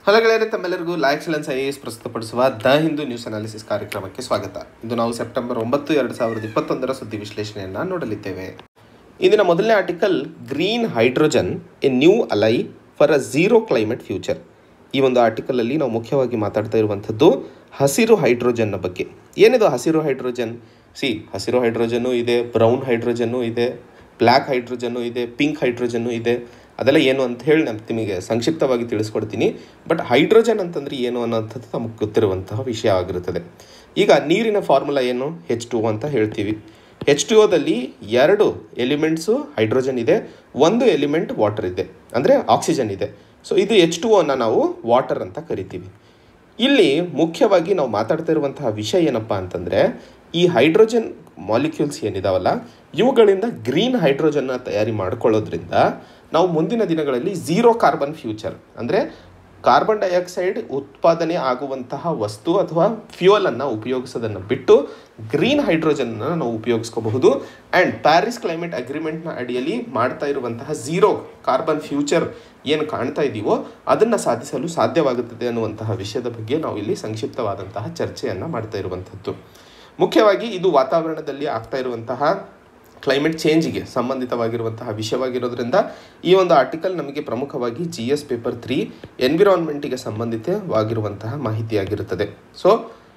hello ಗೆಳೆಯರೆ ತಮ್ಮೆಲ್ಲರಿಗೂ La Excellence I A S ಪ್ರಸ್ತುತಪಡಿಸುವ ದ ಹಿಂದೂ ನ್ಯೂಸ್ ಅನಾಲಿಸಿಸ್ ಕಾರ್ಯಕ್ರಮಕ್ಕೆ ಸ್ವಾಗತ ಇಂದು ನಾವು ಸೆಪ್ಟೆಂಬರ್ ಒಂಬತ್ತು ಎರಡು ಸಾವಿರದ ಇಪ್ಪತ್ತೊಂದರ ಸುದ್ದಿ ವಿಶ್ಲೇಷಣೆಯನ್ನು ನೋಡಲಿದ್ದೇವೆ ಇಂದಿನ ಮೊದಲನೇ article green hydrogen a new ally for a zero climate future ಈ ಒಂದು ಆರ್ಟಿಕಲಲ್ಲಿ ನಾವು ಮುಖ್ಯವಾಗಿ ಮಾತಾಡ್ತಾ ಇರುವಂಥದ್ದು ಹಸಿರು ಹೈಡ್ರೋಜನ್ನ ಬಗ್ಗೆ ಏನಿದು ಹಸಿರು ಹೈಡ್ರೋಜನ್ ಸಿ ಹಸಿರು ಹೈಡ್ರೋಜನ್ನು ಇದೆ ಬ್ರೌನ್ ಹೈಡ್ರೋಜನ್ನು ಇದೆ ಬ್ಲ್ಯಾಕ್ ಹೈಡ್ರೋಜನ್ನು ಇದೆ ಪಿಂಕ್ ಹೈಡ್ರೋಜನ್ನು ಇದೆ ಅದೆಲ್ಲ ಏನು ಅಂತ ಹೇಳಿ ನಾನು ನಿಮಗೆ ಸಂಕ್ಷಿಪ್ತವಾಗಿ ತಿಳಿಸ್ಕೊಡ್ತೀನಿ ಬಟ್ ಹೈಡ್ರೋಜನ್ ಅಂತಂದರೆ ಏನು ಅನ್ನೋಂಥದ್ದು ನಮಗೆ ಗೊತ್ತಿರುವಂತಹ ವಿಷಯ ಆಗಿರುತ್ತದೆ ಈಗ ನೀರಿನ ಫಾರ್ಮುಲಾ ಏನು ಹೆಚ್ ಟು ಅಂತ ಹೇಳ್ತೀವಿ ಹೆಚ್ ಟು ಓದಲ್ಲಿ ಎರಡು ಎಲಿಮೆಂಟ್ಸು ಹೈಡ್ರೋಜನ್ ಇದೆ ಒಂದು ಎಲಿಮೆಂಟ್ ವಾಟರ್ ಇದೆ ಅಂದರೆ ಆಕ್ಸಿಜನ್ ಇದೆ ಸೊ ಇದು ಎಚ್ ಟು ಅನ್ನು ನಾವು ವಾಟರ್ ಅಂತ ಕರಿತೀವಿ ಇಲ್ಲಿ ಮುಖ್ಯವಾಗಿ ನಾವು ಮಾತಾಡ್ತಾ ಇರುವಂತಹ ವಿಷಯ ಏನಪ್ಪ ಅಂತಂದರೆ ಈ ಹೈಡ್ರೋಜನ್ ಮಾಲಿಕ್ಯೂಲ್ಸ್ ಏನಿದಾವಲ್ಲ ಇವುಗಳಿಂದ ಗ್ರೀನ್ ಹೈಡ್ರೋಜನ್ನ ತಯಾರಿ ಮಾಡ್ಕೊಳ್ಳೋದ್ರಿಂದ ನಾವು ಮುಂದಿನ ದಿನಗಳಲ್ಲಿ ಝೀರೋ ಕಾರ್ಬನ್ ಫ್ಯೂಚರ್ ಅಂದರೆ ಕಾರ್ಬನ್ ಡೈಆಕ್ಸೈಡ್ ಉತ್ಪಾದನೆ ಆಗುವಂತಹ ವಸ್ತು ಅಥವಾ ಫ್ಯೂಯಲನ್ನು ಉಪಯೋಗಿಸೋದನ್ನು ಬಿಟ್ಟು ಗ್ರೀನ್ ಹೈಡ್ರೋಜನ್ನ ನಾವು ಉಪಯೋಗಿಸ್ಕೋಬಹುದು ಆ್ಯಂಡ್ ಪ್ಯಾರಿಸ್ ಕ್ಲೈಮೇಟ್ ಅಗ್ರಿಮೆಂಟ್ನ ಅಡಿಯಲ್ಲಿ ಮಾಡ್ತಾ ಇರುವಂತಹ ಝೀರೋ ಕಾರ್ಬನ್ ಫ್ಯೂಚರ್ ಏನು ಕಾಣ್ತಾ ಇದ್ದೀವೋ ಅದನ್ನು ಸಾಧಿಸಲು ಸಾಧ್ಯವಾಗುತ್ತದೆ ಅನ್ನುವಂತಹ ವಿಷಯದ ಬಗ್ಗೆ ನಾವು ಇಲ್ಲಿ ಸಂಕ್ಷಿಪ್ತವಾದಂತಹ ಚರ್ಚೆಯನ್ನು ಮಾಡ್ತಾ ಇರುವಂಥದ್ದು ಮುಖ್ಯವಾಗಿ ಇದು ವಾತಾವರಣದಲ್ಲಿ ಆಗ್ತಾ ಇರುವಂತಹ ಕ್ಲೈಮೇಟ್ ಚೇಂಜಿಗೆ ಸಂಬಂಧಿತವಾಗಿರುವಂತಹ ವಿಷಯವಾಗಿರೋದ್ರಿಂದ ಈ ಒಂದು ಆರ್ಟಿಕಲ್ ನಮಗೆ ಪ್ರಮುಖವಾಗಿ ಜಿ ಎಸ್ ಪೇಪರ್ ತ್ರೀ ಎನ್ವಿರಾನ್ಮೆಂಟಿಗೆ ಸಂಬಂಧಿತವಾಗಿರುವಂತಹ ಮಾಹಿತಿಯಾಗಿರುತ್ತದೆ ಸೊ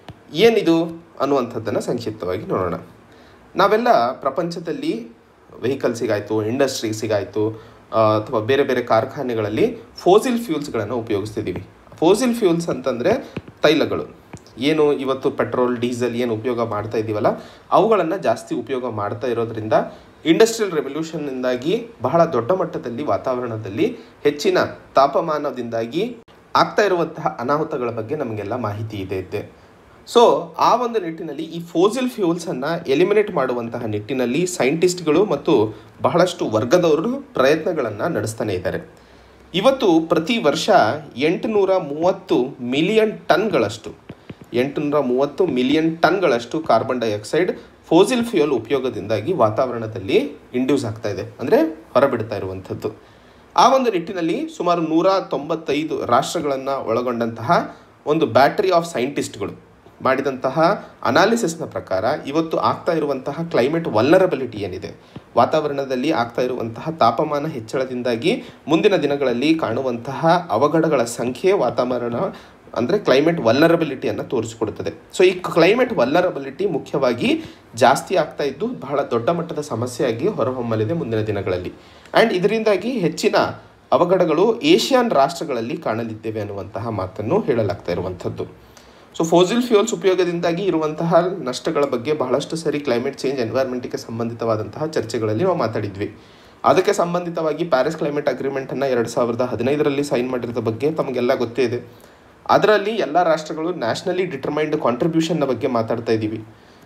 ಏನಿದು ಅನ್ನುವಂಥದ್ದನ್ನು ಸಂಕ್ಷಿಪ್ತವಾಗಿ ನೋಡೋಣ ನಾವೆಲ್ಲ ಪ್ರಪಂಚದಲ್ಲಿ ವೆಹಿಕಲ್ಸಿಗಾಯಿತು ಇಂಡಸ್ಟ್ರೀಸಿಗಾಯಿತು ಅಥವಾ ಬೇರೆ ಬೇರೆ ಕಾರ್ಖಾನೆಗಳಲ್ಲಿ ಫೋಸಿಲ್ ಫ್ಯೂಲ್ಸ್ಗಳನ್ನು ಉಪಯೋಗಿಸ್ತಿದ್ದೀವಿ ಫೋಸಿಲ್ ಫ್ಯೂಲ್ಸ್ ಅಂತಂದರೆ ತೈಲಗಳು ಏನು ಇವತ್ತು ಪೆಟ್ರೋಲ್ ಡೀಸೆಲ್ ಏನು ಉಪಯೋಗ ಮಾಡ್ತಾ ಇದ್ದೀವಲ್ಲ ಅವುಗಳನ್ನು ಜಾಸ್ತಿ ಉಪಯೋಗ ಮಾಡ್ತಾ ಇರೋದ್ರಿಂದ ಇಂಡಸ್ಟ್ರಿಯಲ್ ರೆವಲ್ಯೂಷನ್ನಿಂದಾಗಿ ಬಹಳ ದೊಡ್ಡ ಮಟ್ಟದಲ್ಲಿ ವಾತಾವರಣದಲ್ಲಿ ಹೆಚ್ಚಿನ ತಾಪಮಾನದಿಂದಾಗಿ ಆಗ್ತಾ ಇರುವಂತಹ ಅನಾಹುತಗಳ ಬಗ್ಗೆ ನಮಗೆಲ್ಲ ಮಾಹಿತಿ ಇದೆ ಇದೆ ಸೊ ಆ ಒಂದು ನಿಟ್ಟಿನಲ್ಲಿ ಈ ಫೋಸಿಲ್ ಫ್ಯೂಲ್ಸನ್ನು ಎಲಿಮಿನೇಟ್ ಮಾಡುವಂತಹ ನಿಟ್ಟಿನಲ್ಲಿ ಸೈಂಟಿಸ್ಟ್ಗಳು ಮತ್ತು ಬಹಳಷ್ಟು ವರ್ಗದವರು ಪ್ರಯತ್ನಗಳನ್ನು ನಡೆಸ್ತಾನೆ ಇದ್ದಾರೆ ಇವತ್ತು ಪ್ರತಿ ವರ್ಷ ಎಂಟುನೂರ ಮೂವತ್ತು ಮಿಲಿಯನ್ ಟನ್ಗಳಷ್ಟು ಎಂಟುನೂರ ಮೂವತ್ತು ಮಿಲಿಯನ್ ಟನ್ಗಳಷ್ಟು ಕಾರ್ಬನ್ ಡೈಆಕ್ಸೈಡ್ ಫೋಸಿಲ್ ಫ್ಯೂಯಲ್ ಉಪಯೋಗದಿಂದಾಗಿ ವಾತಾವರಣದಲ್ಲಿ ಇಂಡ್ಯೂಸ್ ಆಗ್ತಾ ಇದೆ ಅಂದರೆ ಹೊರಬಿಡ್ತಾ ಇರುವಂಥದ್ದು ಆ ಒಂದು ನಿಟ್ಟಿನಲ್ಲಿ ಸುಮಾರು ನೂರ ತೊಂಬತ್ತೈದು ರಾಷ್ಟ್ರಗಳನ್ನು ಒಳಗೊಂಡಂತಹ ಒಂದು ಬ್ಯಾಟರಿ ಆಫ್ ಸೈಂಟಿಸ್ಟ್ಗಳು ಮಾಡಿದಂತಹ ಅನಾಲಿಸಿಸ್ನ ಪ್ರಕಾರ ಇವತ್ತು ಆಗ್ತಾ ಇರುವಂತಹ ಕ್ಲೈಮೇಟ್ ವಲ್ನರಬಿಲಿಟಿ ಏನಿದೆ ವಾತಾವರಣದಲ್ಲಿ ಆಗ್ತಾ ಇರುವಂತಹ ತಾಪಮಾನ ಹೆಚ್ಚಳದಿಂದಾಗಿ ಮುಂದಿನ ದಿನಗಳಲ್ಲಿ ಕಾಣುವಂತಹ ಅವಘಡಗಳ ಸಂಖ್ಯೆ ವಾತಾವರಣ ಅಂದರೆ ಕ್ಲೈಮೇಟ್ ವಲ್ಲರಬಿಲಿಟಿಯನ್ನು ತೋರಿಸಿಕೊಡುತ್ತದೆ ಸೊ ಈ ಕ್ಲೈಮೇಟ್ ವಲ್ಲರಬಿಲಿಟಿ ಮುಖ್ಯವಾಗಿ ಜಾಸ್ತಿ ಆಗ್ತಾ ಇದ್ದು ಬಹಳ ದೊಡ್ಡ ಮಟ್ಟದ ಸಮಸ್ಯೆಯಾಗಿ ಹೊರಹೊಮ್ಮಲಿದೆ ಮುಂದಿನ ದಿನಗಳಲ್ಲಿ ಆ್ಯಂಡ್ ಇದರಿಂದಾಗಿ ಹೆಚ್ಚಿನ ಅವಘಡಗಳು ಏಷ್ಯಾನ್ ರಾಷ್ಟ್ರಗಳಲ್ಲಿ ಕಾಣಲಿದ್ದೇವೆ ಅನ್ನುವಂತಹ ಮಾತನ್ನು ಹೇಳಲಾಗ್ತಾ ಇರುವಂಥದ್ದು ಸೊ ಫೋಸಿಲ್ ಫ್ಯೂಲ್ಸ್ ಉಪಯೋಗದಿಂದಾಗಿ ಇರುವಂತಹ ನಷ್ಟಗಳ ಬಗ್ಗೆ ಬಹಳಷ್ಟು ಸರಿ ಕ್ಲೈಮೇಟ್ ಚೇಂಜ್ ಎನ್ವೈರ್ಮೆಂಟಿಗೆ ಸಂಬಂಧಿತವಾದಂತಹ ಚರ್ಚೆಗಳಲ್ಲಿ ನಾವು ಮಾತಾಡಿದ್ವಿ ಅದಕ್ಕೆ ಸಂಬಂಧಿತವಾಗಿ ಪ್ಯಾರಿಸ್ ಕ್ಲೈಮೇಟ್ ಅಗ್ರಿಮೆಂಟನ್ನು ಎರಡು ಸಾವಿರದ ಹದಿನೈದರಲ್ಲಿ ಸೈನ್ ಮಾಡಿರೋದ ಬಗ್ಗೆ ತಮಗೆಲ್ಲ ಗೊತ್ತೇ ಇದೆ ಅದರಲ್ಲಿ ಎಲ್ಲ ರಾಷ್ಟ್ರಗಳು ನ್ಯಾಷನಲಿ ಡಿಟರ್ಮೈನ್ಡ್ ಕಾಂಟ್ರಿಬ್ಯೂಷನ್ನ ಬಗ್ಗೆ ಮಾತಾಡ್ತಾ ಇದ್ದೀವಿ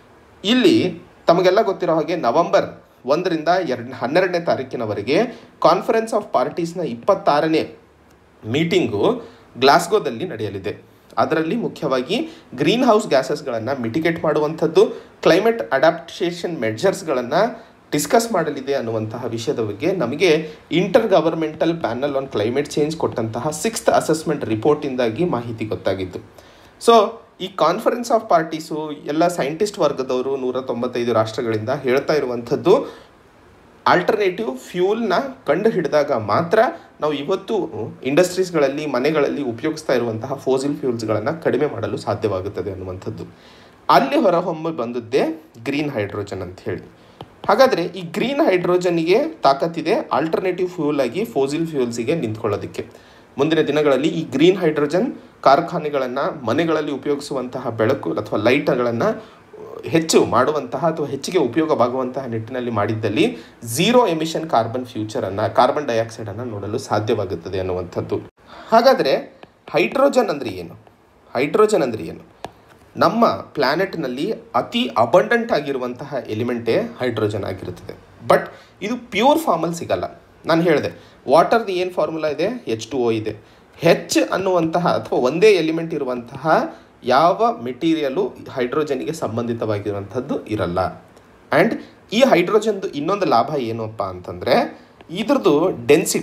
ಇಲ್ಲಿ ತಮಗೆಲ್ಲ ಗೊತ್ತಿರೋ ಹಾಗೆ ನವೆಂಬರ್ ಒಂದರಿಂದ ಎರಡು ಹನ್ನೆರಡನೇ ತಾರೀಕಿನವರೆಗೆ ಕಾನ್ಫರೆನ್ಸ್ ಆಫ್ ಪಾರ್ಟೀಸ್ನ ಇಪ್ಪತ್ತಾರನೇ ಮೀಟಿಂಗು ಗ್ಲಾಸ್ಗೋದಲ್ಲಿ ನಡೆಯಲಿದೆ ಅದರಲ್ಲಿ ಮುಖ್ಯವಾಗಿ ಗ್ರೀನ್ ಹೌಸ್ ಗ್ಯಾಸಸ್ಗಳನ್ನು ಮಿಟಿಗೇಟ್ ಮಾಡುವಂಥದ್ದು ಕ್ಲೈಮೇಟ್ ಅಡಾಪ್ಟೇಷನ್ ಮೆಜರ್ಸ್ಗಳನ್ನು ಡಿಸ್ಕಸ್ ಮಾಡಲಿದೆ ಅನ್ನುವಂತಹ ವಿಷಯದ ಬಗ್ಗೆ ನಮಗೆ intergovernmental panel on climate change ಕೊಟ್ಟಂತಹ ಸಿಕ್ಸ್ತ್ ಅಸೆಸ್ಮೆಂಟ್ ರಿಪೋರ್ಟಿಂದಾಗಿ ಮಾಹಿತಿ ಗೊತ್ತಾಗಿತ್ತು ಸೊ ಈ ಕಾನ್ಫರೆನ್ಸ್ ಆಫ್ ಪಾರ್ಟೀಸು ಎಲ್ಲ ಸೈಂಟಿಸ್ಟ್ ವರ್ಗದವರು ನೂರ ತೊಂಬತ್ತೈದು ರಾಷ್ಟ್ರಗಳಿಂದ ಹೇಳ್ತಾ ಇರುವಂಥದ್ದು ಆಲ್ಟರ್ನೇಟಿವ್ ಫ್ಯೂಲ್ನ ಕಂಡು ಹಿಡಿದಾಗ ಮಾತ್ರ ನಾವು ಇವತ್ತು ಇಂಡಸ್ಟ್ರೀಸ್ಗಳಲ್ಲಿ ಮನೆಗಳಲ್ಲಿ ಉಪಯೋಗಿಸ್ತಾ ಇರುವಂತಹ ಫೋಸಿಲ್ ಫ್ಯೂಲ್ಸ್ಗಳನ್ನು ಕಡಿಮೆ ಮಾಡಲು ಸಾಧ್ಯವಾಗುತ್ತದೆ ಅನ್ನುವಂಥದ್ದು ಅಲ್ಲಿ ಹೊರಹೊಮ್ಮೆ ಬಂದದ್ದೇ ಗ್ರೀನ್ ಹೈಡ್ರೋಜನ್ ಅಂತ ಹೇಳಿ ಹಾಗಾದರೆ ಈ ಗ್ರೀನ್ ಹೈಡ್ರೋಜನ್ಗೆ ತಾಕತ್ತಿದೆ ಆಲ್ಟರ್ನೇಟಿವ್ ಫ್ಯೂಲ್ ಆಗಿ ಫೋಸಿಲ್ ಫ್ಯೂಲ್ಸಿಗೆ ನಿಂತ್ಕೊಳ್ಳೋದಕ್ಕೆ ಮುಂದಿನ ದಿನಗಳಲ್ಲಿ ಈ ಗ್ರೀನ್ ಹೈಡ್ರೋಜನ್ ಕಾರ್ಖಾನೆಗಳನ್ನು ಮನೆಗಳಲ್ಲಿ ಉಪಯೋಗಿಸುವಂತಹ ಬೆಳಕು ಅಥವಾ ಲೈಟ್ಗಳನ್ನು ಹೆಚ್ಚು ಮಾಡುವಂತಹ ಅಥವಾ ಹೆಚ್ಚಿಗೆ ಉಪಯೋಗವಾಗುವಂತಹ ನಿಟ್ಟಿನಲ್ಲಿ ಮಾಡಿದ್ದಲ್ಲಿ ಝೀರೋ ಎಮಿಷನ್ ಕಾರ್ಬನ್ ಫ್ಯೂಚರನ್ನು ಕಾರ್ಬನ್ ಡೈಆಕ್ಸೈಡನ್ನು ನೋಡಲು ಸಾಧ್ಯವಾಗುತ್ತದೆ ಅನ್ನುವಂಥದ್ದು ಹಾಗಾದರೆ ಹೈಡ್ರೋಜನ್ ಅಂದರೆ ಏನು ಹೈಡ್ರೋಜನ್ ಅಂದರೆ ಏನು ನಮ್ಮ ಪ್ಲ್ಯಾನೆಟ್ನಲ್ಲಿ ಅತಿ ಅಬಂಡೆಂಟ್ ಆಗಿರುವಂತಹ ಎಲಿಮೆಂಟೇ ಹೈಡ್ರೋಜನ್ ಆಗಿರುತ್ತದೆ ಬಟ್ ಇದು ಪ್ಯೂರ್ ಫಾರ್ಮಲ್ಲಿ ಸಿಗಲ್ಲ ನಾನು ಹೇಳಿದೆ ವಾಟರ್ದು ಏನು ಫಾರ್ಮುಲಾ ಇದೆ ಎಚ್ ಟು ಒ ಇದೆ ಹೆಚ್ ಅನ್ನುವಂತಹ ಅಥವಾ ಒಂದೇ ಎಲಿಮೆಂಟ್ ಇರುವಂತಹ ಯಾವ ಮೆಟೀರಿಯಲು ಹೈಡ್ರೋಜನ್ಗೆ ಸಂಬಂಧಿತವಾಗಿರುವಂಥದ್ದು ಇರಲ್ಲ ಆ್ಯಂಡ್ ಈ ಹೈಡ್ರೋಜನ್ದು ಇನ್ನೊಂದು ಲಾಭ ಏನಪ್ಪ ಅಂತಂದರೆ ಇದ್ರದ್ದು ಡೆನ್ಸಿಟಿ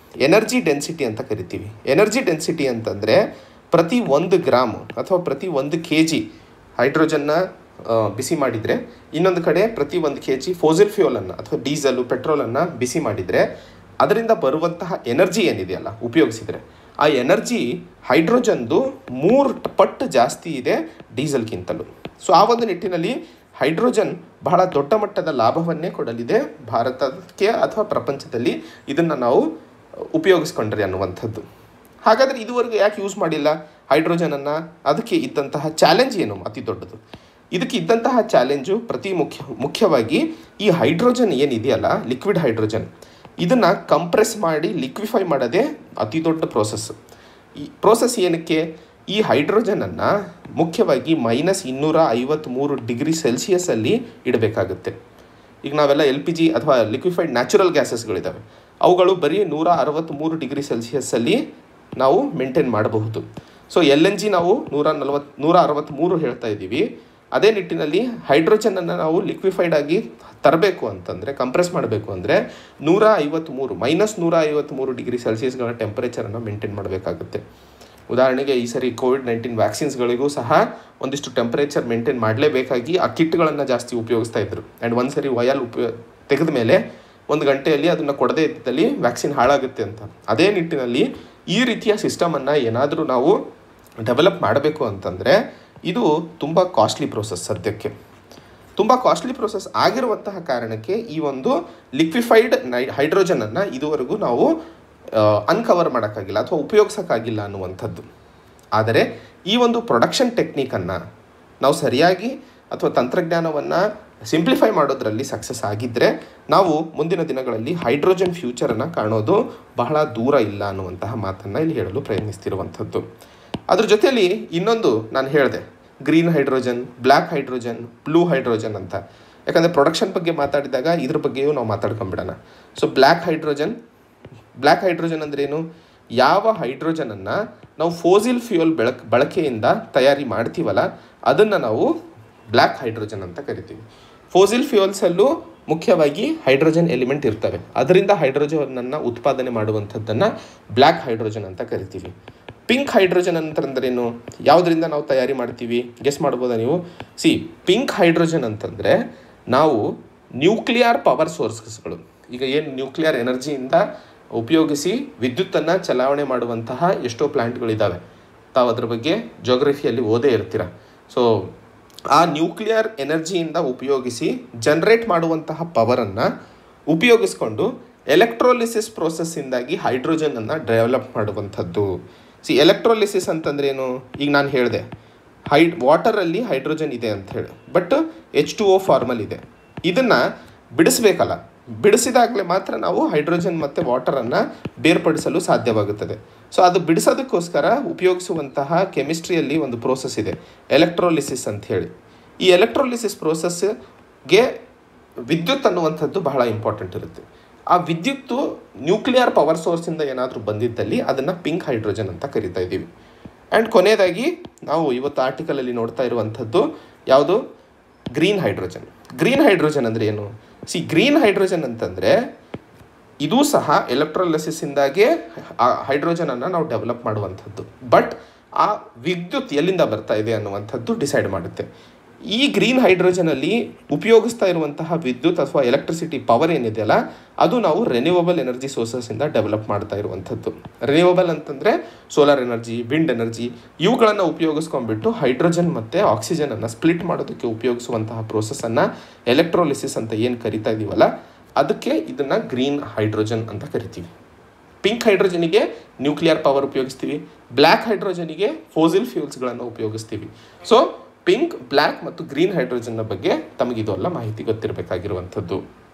ಎನರ್ಜಿ ಡೆನ್ಸಿಟಿ ಅಂತ ಕರಿತೀವಿ ಎನರ್ಜಿ ಡೆನ್ಸಿಟಿ ಅಂತಂದರೆ ಪ್ರತಿ ಒಂದು ಗ್ರಾಮ್ ಅಥವಾ ಪ್ರತಿ ಒಂದು ಕೆ ಜಿ ಹೈಡ್ರೋಜನ್ನ ಆ, ಬಿಸಿ ಮಾಡಿದರೆ ಇನ್ನೊಂದು ಕಡೆ ಪ್ರತಿ ಒಂದು ಕೆ ಜಿ ಫೋಸಿಲ್ ಫ್ಯೂಯಲನ್ನು ಅಥವಾ ಡೀಸೆಲು ಪೆಟ್ರೋಲನ್ನು ಬಿಸಿ ಮಾಡಿದರೆ ಅದರಿಂದ ಬರುವಂತಹ ಎನರ್ಜಿ ಏನಿದೆಯಲ್ಲ ಉಪಯೋಗಿಸಿದರೆ ಆ ಎನರ್ಜಿ ಹೈಡ್ರೋಜನ್ದು ಮೂರು ಪಟ್ಟು ಜಾಸ್ತಿ ಇದೆ ಡೀಸೆಲ್ಗಿಂತಲೂ ಸೊ ಆ ಒಂದು ನಿಟ್ಟಿನಲ್ಲಿ ಹೈಡ್ರೋಜನ್ ಬಹಳ ದೊಡ್ಡ ಮಟ್ಟದ ಲಾಭವನ್ನೇ ಕೊಡಲಿದೆ ಭಾರತಕ್ಕೆ ಅಥವಾ ಪ್ರಪಂಚದಲ್ಲಿ ಇದನ್ನು ನಾವು ಉಪಯೋಗಿಸ್ಕೊಂಡ್ರೆ ಅನ್ನುವಂಥದ್ದು ಹಾಗಾದರೆ ಇದುವರೆಗೂ ಯಾಕೆ ಯೂಸ್ ಮಾಡಿಲ್ಲ ಹೈಡ್ರೋಜನನ್ನು ಅದಕ್ಕೆ ಇದ್ದಂತಹ ಚಾಲೆಂಜ್ ಏನು ಅತಿ ದೊಡ್ಡದು ಇದಕ್ಕೆ ಇದ್ದಂತಹ ಚಾಲೆಂಜು ಪ್ರತಿ ಮುಖ್ಯ ಮುಖ್ಯವಾಗಿ ಈ ಹೈಡ್ರೋಜನ್ ಏನಿದೆಯಲ್ಲ ಲಿಕ್ವಿಡ್ ಹೈಡ್ರೋಜನ್ ಇದನ್ನು ಕಂಪ್ರೆಸ್ ಮಾಡಿ ಲಿಕ್ವಿಫೈ ಮಾಡೋದೇ ಅತಿ ದೊಡ್ಡ ಪ್ರೋಸೆಸ್ ಈ ಪ್ರೋಸೆಸ್ ಏನಕ್ಕೆ ಈ ಹೈಡ್ರೋಜನನ್ನು ಮುಖ್ಯವಾಗಿ ಮೈನಸ್ ಇನ್ನೂರ ಐವತ್ತ್ಮೂರು ಡಿಗ್ರಿ ಸೆಲ್ಸಿಯಸ್ಸಲ್ಲಿ ಇಡಬೇಕಾಗುತ್ತೆ ಈಗ ನಾವೆಲ್ಲ ಎಲ್ ಪಿ ಜಿ ಅಥವಾ ಲಿಕ್ವಿಫೈಡ್ ನ್ಯಾಚುರಲ್ ಗ್ಯಾಸಸ್ಗಳಿದ್ದಾವೆ ಅವುಗಳು ಬರೀ ನೂರ ಅರವತ್ತ್ಮೂರು ಡಿಗ್ರಿ ಸೆಲ್ಸಿಯಸ್ಸಲ್ಲಿ ನಾವು ಮೇಂಟೈನ್ ಮಾಡಬಹುದು ಸೊ ಎಲ್ ಎನ್ ಜಿ ನಾವು ನೂರ ನಲವತ್ತು ನೂರ ಅರವತ್ತ್ಮೂರು ಹೇಳ್ತಾ ಇದ್ದೀವಿ ಅದೇ ನಿಟ್ಟಿನಲ್ಲಿ ಹೈಡ್ರೋಜನನ್ನು ನಾವು ಲಿಕ್ವಿಫೈಡ್ ಆಗಿ ತರಬೇಕು ಅಂತಂದರೆ ಕಂಪ್ರೆಸ್ ಮಾಡಬೇಕು ಅಂದರೆ ನೂರ ಐವತ್ತ್ಮೂರು ಮೈನಸ್ ನೂರ ಐವತ್ತ್ಮೂರು ಡಿಗ್ರಿ ಸೆಲ್ಸಿಯಸ್ಗಳ ಟೆಂಪರೇಚರನ್ನು ಮೇಂಟೈನ್ ಮಾಡಬೇಕಾಗುತ್ತೆ ಉದಾಹರಣೆಗೆ ಈ ಸರಿ ಕೋವಿಡ್ ನೈನ್ಟೀನ್ ವ್ಯಾಕ್ಸಿನ್ಸ್ಗಳಿಗೂ ಸಹ ಒಂದಿಷ್ಟು ಟೆಂಪರೇಚರ್ ಮೇಂಟೈನ್ ಮಾಡಲೇಬೇಕಾಗಿ ಆ ಕಿಟ್ಗಳನ್ನು ಜಾಸ್ತಿ ಉಪಯೋಗಿಸ್ತಾ ಇದ್ರು ಆ್ಯಂಡ್ ಒಂದು ಸರಿ ವಯಲ್ ಉಪಯೋ ತೆಗೆದ ಮೇಲೆ ಒಂದು ಗಂಟೆಯಲ್ಲಿ ಅದನ್ನು ಕೊಡದೇ ಇದ್ದಲ್ಲಿ ವ್ಯಾಕ್ಸಿನ್ ಹಾಳಾಗುತ್ತೆ ಅಂತ ಅದೇ ನಿಟ್ಟಿನಲ್ಲಿ ಈ ರೀತಿಯ ಸಿಸ್ಟಮನ್ನು ಏನಾದರೂ ನಾವು ಡೆವಲಪ್ ಮಾಡಬೇಕು ಅಂತಂದರೆ ಇದು ತುಂಬ ಕಾಸ್ಟ್ಲಿ ಪ್ರೋಸೆಸ್ ಸದ್ಯಕ್ಕೆ ತುಂಬ ಕಾಸ್ಟ್ಲಿ ಪ್ರೋಸೆಸ್ ಆಗಿರುವಂತಹ ಕಾರಣಕ್ಕೆ ಈ ಒಂದು ಲಿಕ್ವಿಫೈಡ್ ನೈ ಹೈಡ್ರೋಜನನ್ನು ಇದುವರೆಗೂ ನಾವು ಅನ್ಕವರ್ ಮಾಡೋಕ್ಕಾಗಿಲ್ಲ ಅಥವಾ ಉಪಯೋಗಿಸೋಕ್ಕಾಗಿಲ್ಲ ಅನ್ನುವಂಥದ್ದು ಆದರೆ ಈ ಒಂದು ಪ್ರೊಡಕ್ಷನ್ ಟೆಕ್ನಿಕನ್ನು ನಾವು ಸರಿಯಾಗಿ ಅಥವಾ ತಂತ್ರಜ್ಞಾನವನ್ನು ಸಿಂಪ್ಲಿಫೈ ಮಾಡೋದ್ರಲ್ಲಿ ಸಕ್ಸಸ್ ಆಗಿದ್ದರೆ ನಾವು ಮುಂದಿನ ದಿನಗಳಲ್ಲಿ ಹೈಡ್ರೋಜನ್ ಫ್ಯೂಚರನ್ನು ಕಾಣೋದು ಬಹಳ ದೂರ ಇಲ್ಲ ಅನ್ನುವಂತಹ ಮಾತನ್ನು ಇಲ್ಲಿ ಹೇಳಲು ಪ್ರಯತ್ನಿಸ್ತಿರುವಂಥದ್ದು ಅದ್ರ ಜೊತೆಯಲ್ಲಿ ಇನ್ನೊಂದು ನಾನು ಹೇಳಿದೆ green hydrogen black hydrogen blue hydrogen ಅಂತ ಯಾಕಂದರೆ ಪ್ರೊಡಕ್ಷನ್ ಬಗ್ಗೆ ಮಾತಾಡಿದಾಗ ಇದ್ರ ಬಗ್ಗೆಯೂ ನಾವು ಮಾತಾಡ್ಕೊಂಬಿಡೋಣ so black hydrogen black hydrogen ಅಂದ್ರೇನು ಯಾವ ಹೈಡ್ರೋಜನನ್ನು ನಾವು ಫೋಸಿಲ್ ಫ್ಯೂಯಲ್ ಬೆಳಕ್ ಬಳಕೆಯಿಂದ ತಯಾರಿ ಮಾಡ್ತೀವಲ್ಲ ಅದನ್ನು ನಾವು ಬ್ಲ್ಯಾಕ್ ಹೈಡ್ರೋಜನ್ ಅಂತ ಕರಿತೀವಿ ಫೋಸಿಲ್ ಫ್ಯೂಯಲ್ಸಲ್ಲೂ ಮುಖ್ಯವಾಗಿ ಹೈಡ್ರೋಜನ್ ಎಲಿಮೆಂಟ್ ಇರ್ತವೆ ಅದರಿಂದ ಹೈಡ್ರೋಜನನ್ನು ಉತ್ಪಾದನೆ ಮಾಡುವಂಥದ್ದನ್ನು ಬ್ಲ್ಯಾಕ್ ಹೈಡ್ರೋಜನ್ ಅಂತ ಕರಿತೀವಿ ಪಿಂಕ್ ಹೈಡ್ರೋಜನ್ ಅಂತಂದ್ರೇನು ಯಾವುದರಿಂದ ನಾವು ತಯಾರಿ ಮಾಡ್ತೀವಿ ಗೆಸ್ ಮಾಡ್ಬೋದಾ ನೀವು ಸಿ ಪಿಂಕ್ ಹೈಡ್ರೋಜನ್ ಅಂತಂದರೆ ನಾವು ನ್ಯೂಕ್ಲಿಯರ್ ಪವರ್ ಸೋರ್ಸಸ್ಗಳು ಈಗ ಏನು ನ್ಯೂಕ್ಲಿಯರ್ ಎನರ್ಜಿಯಿಂದ ಉಪಯೋಗಿಸಿ ವಿದ್ಯುತ್ತನ್ನು ಚಲಾವಣೆ ಮಾಡುವಂತಹ ಎಷ್ಟೋ ಪ್ಲ್ಯಾಂಟ್ಗಳಿದ್ದಾವೆ ತಾವು ಅದ್ರ ಬಗ್ಗೆ ಜೋಗ್ರಫಿಯಲ್ಲಿ ಓದೇ ಇರ್ತೀರ ಸೊ ಆ ನ್ಯೂಕ್ಲಿಯರ್ ಎನರ್ಜಿಯಿಂದ ಉಪಯೋಗಿಸಿ ಜನ್ರೇಟ್ ಮಾಡುವಂತಹ ಪವರನ್ನು ಉಪಯೋಗಿಸ್ಕೊಂಡು ಎಲೆಕ್ಟ್ರೋಲಿಸಿಸ್ ಪ್ರೋಸೆಸ್ಸಿಂದಾಗಿ ಹೈಡ್ರೋಜನನ್ನು ಡೆವಲಪ್ ಮಾಡುವಂಥದ್ದು ಸಿ ಎಲೆಕ್ಟ್ರೋಲಿಸಿಸ್ ಅಂತಂದ್ರೇನು ಈಗ ನಾನು ಹೇಳಿದೆ ಹೈ ವಾಟರಲ್ಲಿ ಹೈಡ್ರೋಜನ್ ಇದೆ ಅಂತ ಹೇಳಿ ಬಟ್ ಎಚ್ ಟು ಓ ಫಾರ್ಮಲ್ ಇದೆ ಇದನ್ನು ಬಿಡಿಸ್ಬೇಕಲ್ಲ ಬಿಡಿಸಿದಾಗಲೇ ಮಾತ್ರ ನಾವು ಹೈಡ್ರೋಜನ್ ಮತ್ತು ವಾಟರನ್ನು ಬೇರ್ಪಡಿಸಲು ಸಾಧ್ಯವಾಗುತ್ತದೆ ಸೊ ಅದು ಬಿಡಿಸೋದಕ್ಕೋಸ್ಕರ ಉಪಯೋಗಿಸುವಂತಹ ಕೆಮಿಸ್ಟ್ರಿಯಲ್ಲಿ ಒಂದು ಪ್ರೋಸೆಸ್ ಇದೆ ಎಲೆಕ್ಟ್ರೋಲಿಸಿಸ್ ಅಂತ ಹೇಳಿ ಈ ಎಲೆಕ್ಟ್ರೋಲಿಸಿಸ್ ಪ್ರೋಸೆಸ್ಗೆ ವಿದ್ಯುತ್ ಅನ್ನುವಂಥದ್ದು ಬಹಳ ಇಂಪಾರ್ಟೆಂಟ್ ಇರುತ್ತೆ ಆ ವಿದ್ಯುತ್ತು ನ್ಯೂಕ್ಲಿಯರ್ ಪವರ್ ಸೋರ್ಸಿಂದ ಏನಾದರೂ ಬಂದಿದ್ದಲ್ಲಿ ಅದನ್ನು ಪಿಂಕ್ ಹೈಡ್ರೋಜನ್ ಅಂತ ಕರಿತಾ ಇದ್ದೀವಿ ಆ್ಯಂಡ್ ಕೊನೆಯದಾಗಿ ನಾವು ಇವತ್ತು ಆರ್ಟಿಕಲಲ್ಲಿ ನೋಡ್ತಾ ಇರುವಂಥದ್ದು ಯಾವುದು ಗ್ರೀನ್ ಹೈಡ್ರೋಜನ್ ಗ್ರೀನ್ ಹೈಡ್ರೋಜನ್ ಅಂದರೆ ಏನು ಸಿ ಗ್ರೀನ್ ಹೈಡ್ರೋಜನ್ ಅಂತಂದರೆ ಇದೂ ಸಹ ಎಲೆಕ್ಟ್ರೋಲಿಸಿಸಿಂದಾಗೆ ಆ ಹೈಡ್ರೋಜನನ್ನು ನಾವು ಡೆವಲಪ್ ಮಾಡುವಂಥದ್ದು ಬಟ್ ಆ ವಿದ್ಯುತ್ ಎಲ್ಲಿಂದ ಬರ್ತಾ ಇದೆ ಅನ್ನುವಂಥದ್ದು ಡಿಸೈಡ್ ಮಾಡುತ್ತೆ ಈ ಗ್ರೀನ್ ಹೈಡ್ರೋಜನಲ್ಲಿ ಉಪಯೋಗಿಸ್ತಾ ಇರುವಂತಹ ವಿದ್ಯುತ್ ಅಥವಾ ಎಲೆಕ್ಟ್ರಿಸಿಟಿ ಪವರ್ ಏನಿದೆಯಲ್ಲ ಅದು ನಾವು ರೆನ್ಯೂವಬಲ್ ಎನರ್ಜಿ ಸೋರ್ಸಸ್ಸಿಂದ ಡೆವಲಪ್ ಮಾಡ್ತಾ ಇರುವಂಥದ್ದು ರೆನ್ಯೂವಬಲ್ ಅಂತಂದರೆ ಸೋಲಾರ್ ಎನರ್ಜಿ ವಿಂಡ್ ಎನರ್ಜಿ ಇವುಗಳನ್ನು ಉಪಯೋಗಿಸ್ಕೊಂಡ್ಬಿಟ್ಟು ಹೈಡ್ರೋಜನ್ ಮತ್ತು ಆಕ್ಸಿಜನನ್ನು ಸ್ಪ್ಲಿಟ್ ಮಾಡೋದಕ್ಕೆ ಉಪಯೋಗಿಸುವಂತಹ ಪ್ರೋಸೆಸ್ಸನ್ನು ಎಲೆಕ್ಟ್ರೋಲಿಸಿಸ್ ಅಂತ ಏನು ಕರಿತಾ ಇದ್ದೀವಲ್ಲ ಅದಕ್ಕೆ ಇದನ್ನು ಗ್ರೀನ್ ಹೈಡ್ರೋಜನ್ ಅಂತ ಕರಿತೀವಿ ಪಿಂಕ್ ಹೈಡ್ರೋಜನಿಗೆ ನ್ಯೂಕ್ಲಿಯರ್ ಪವರ್ ಉಪಯೋಗಿಸ್ತೀವಿ ಬ್ಲ್ಯಾಕ್ ಹೈಡ್ರೋಜನಿಗೆ ಫೋಸಿಲ್ ಫ್ಯೂಲ್ಸ್ಗಳನ್ನು ಉಪಯೋಗಿಸ್ತೀವಿ ಸೊ ಪಿಂಕ್ ಬ್ಲ್ಯಾಕ್ ಮತ್ತು ಗ್ರೀನ್ ಹೈಡ್ರೋಜನ್ನ ಬಗ್ಗೆ ತಮಗಿದೆಲ್ಲ ಮಾಹಿತಿ ಗೊತ್ತಿರಬೇಕಾಗಿರುವಂಥದ್ದು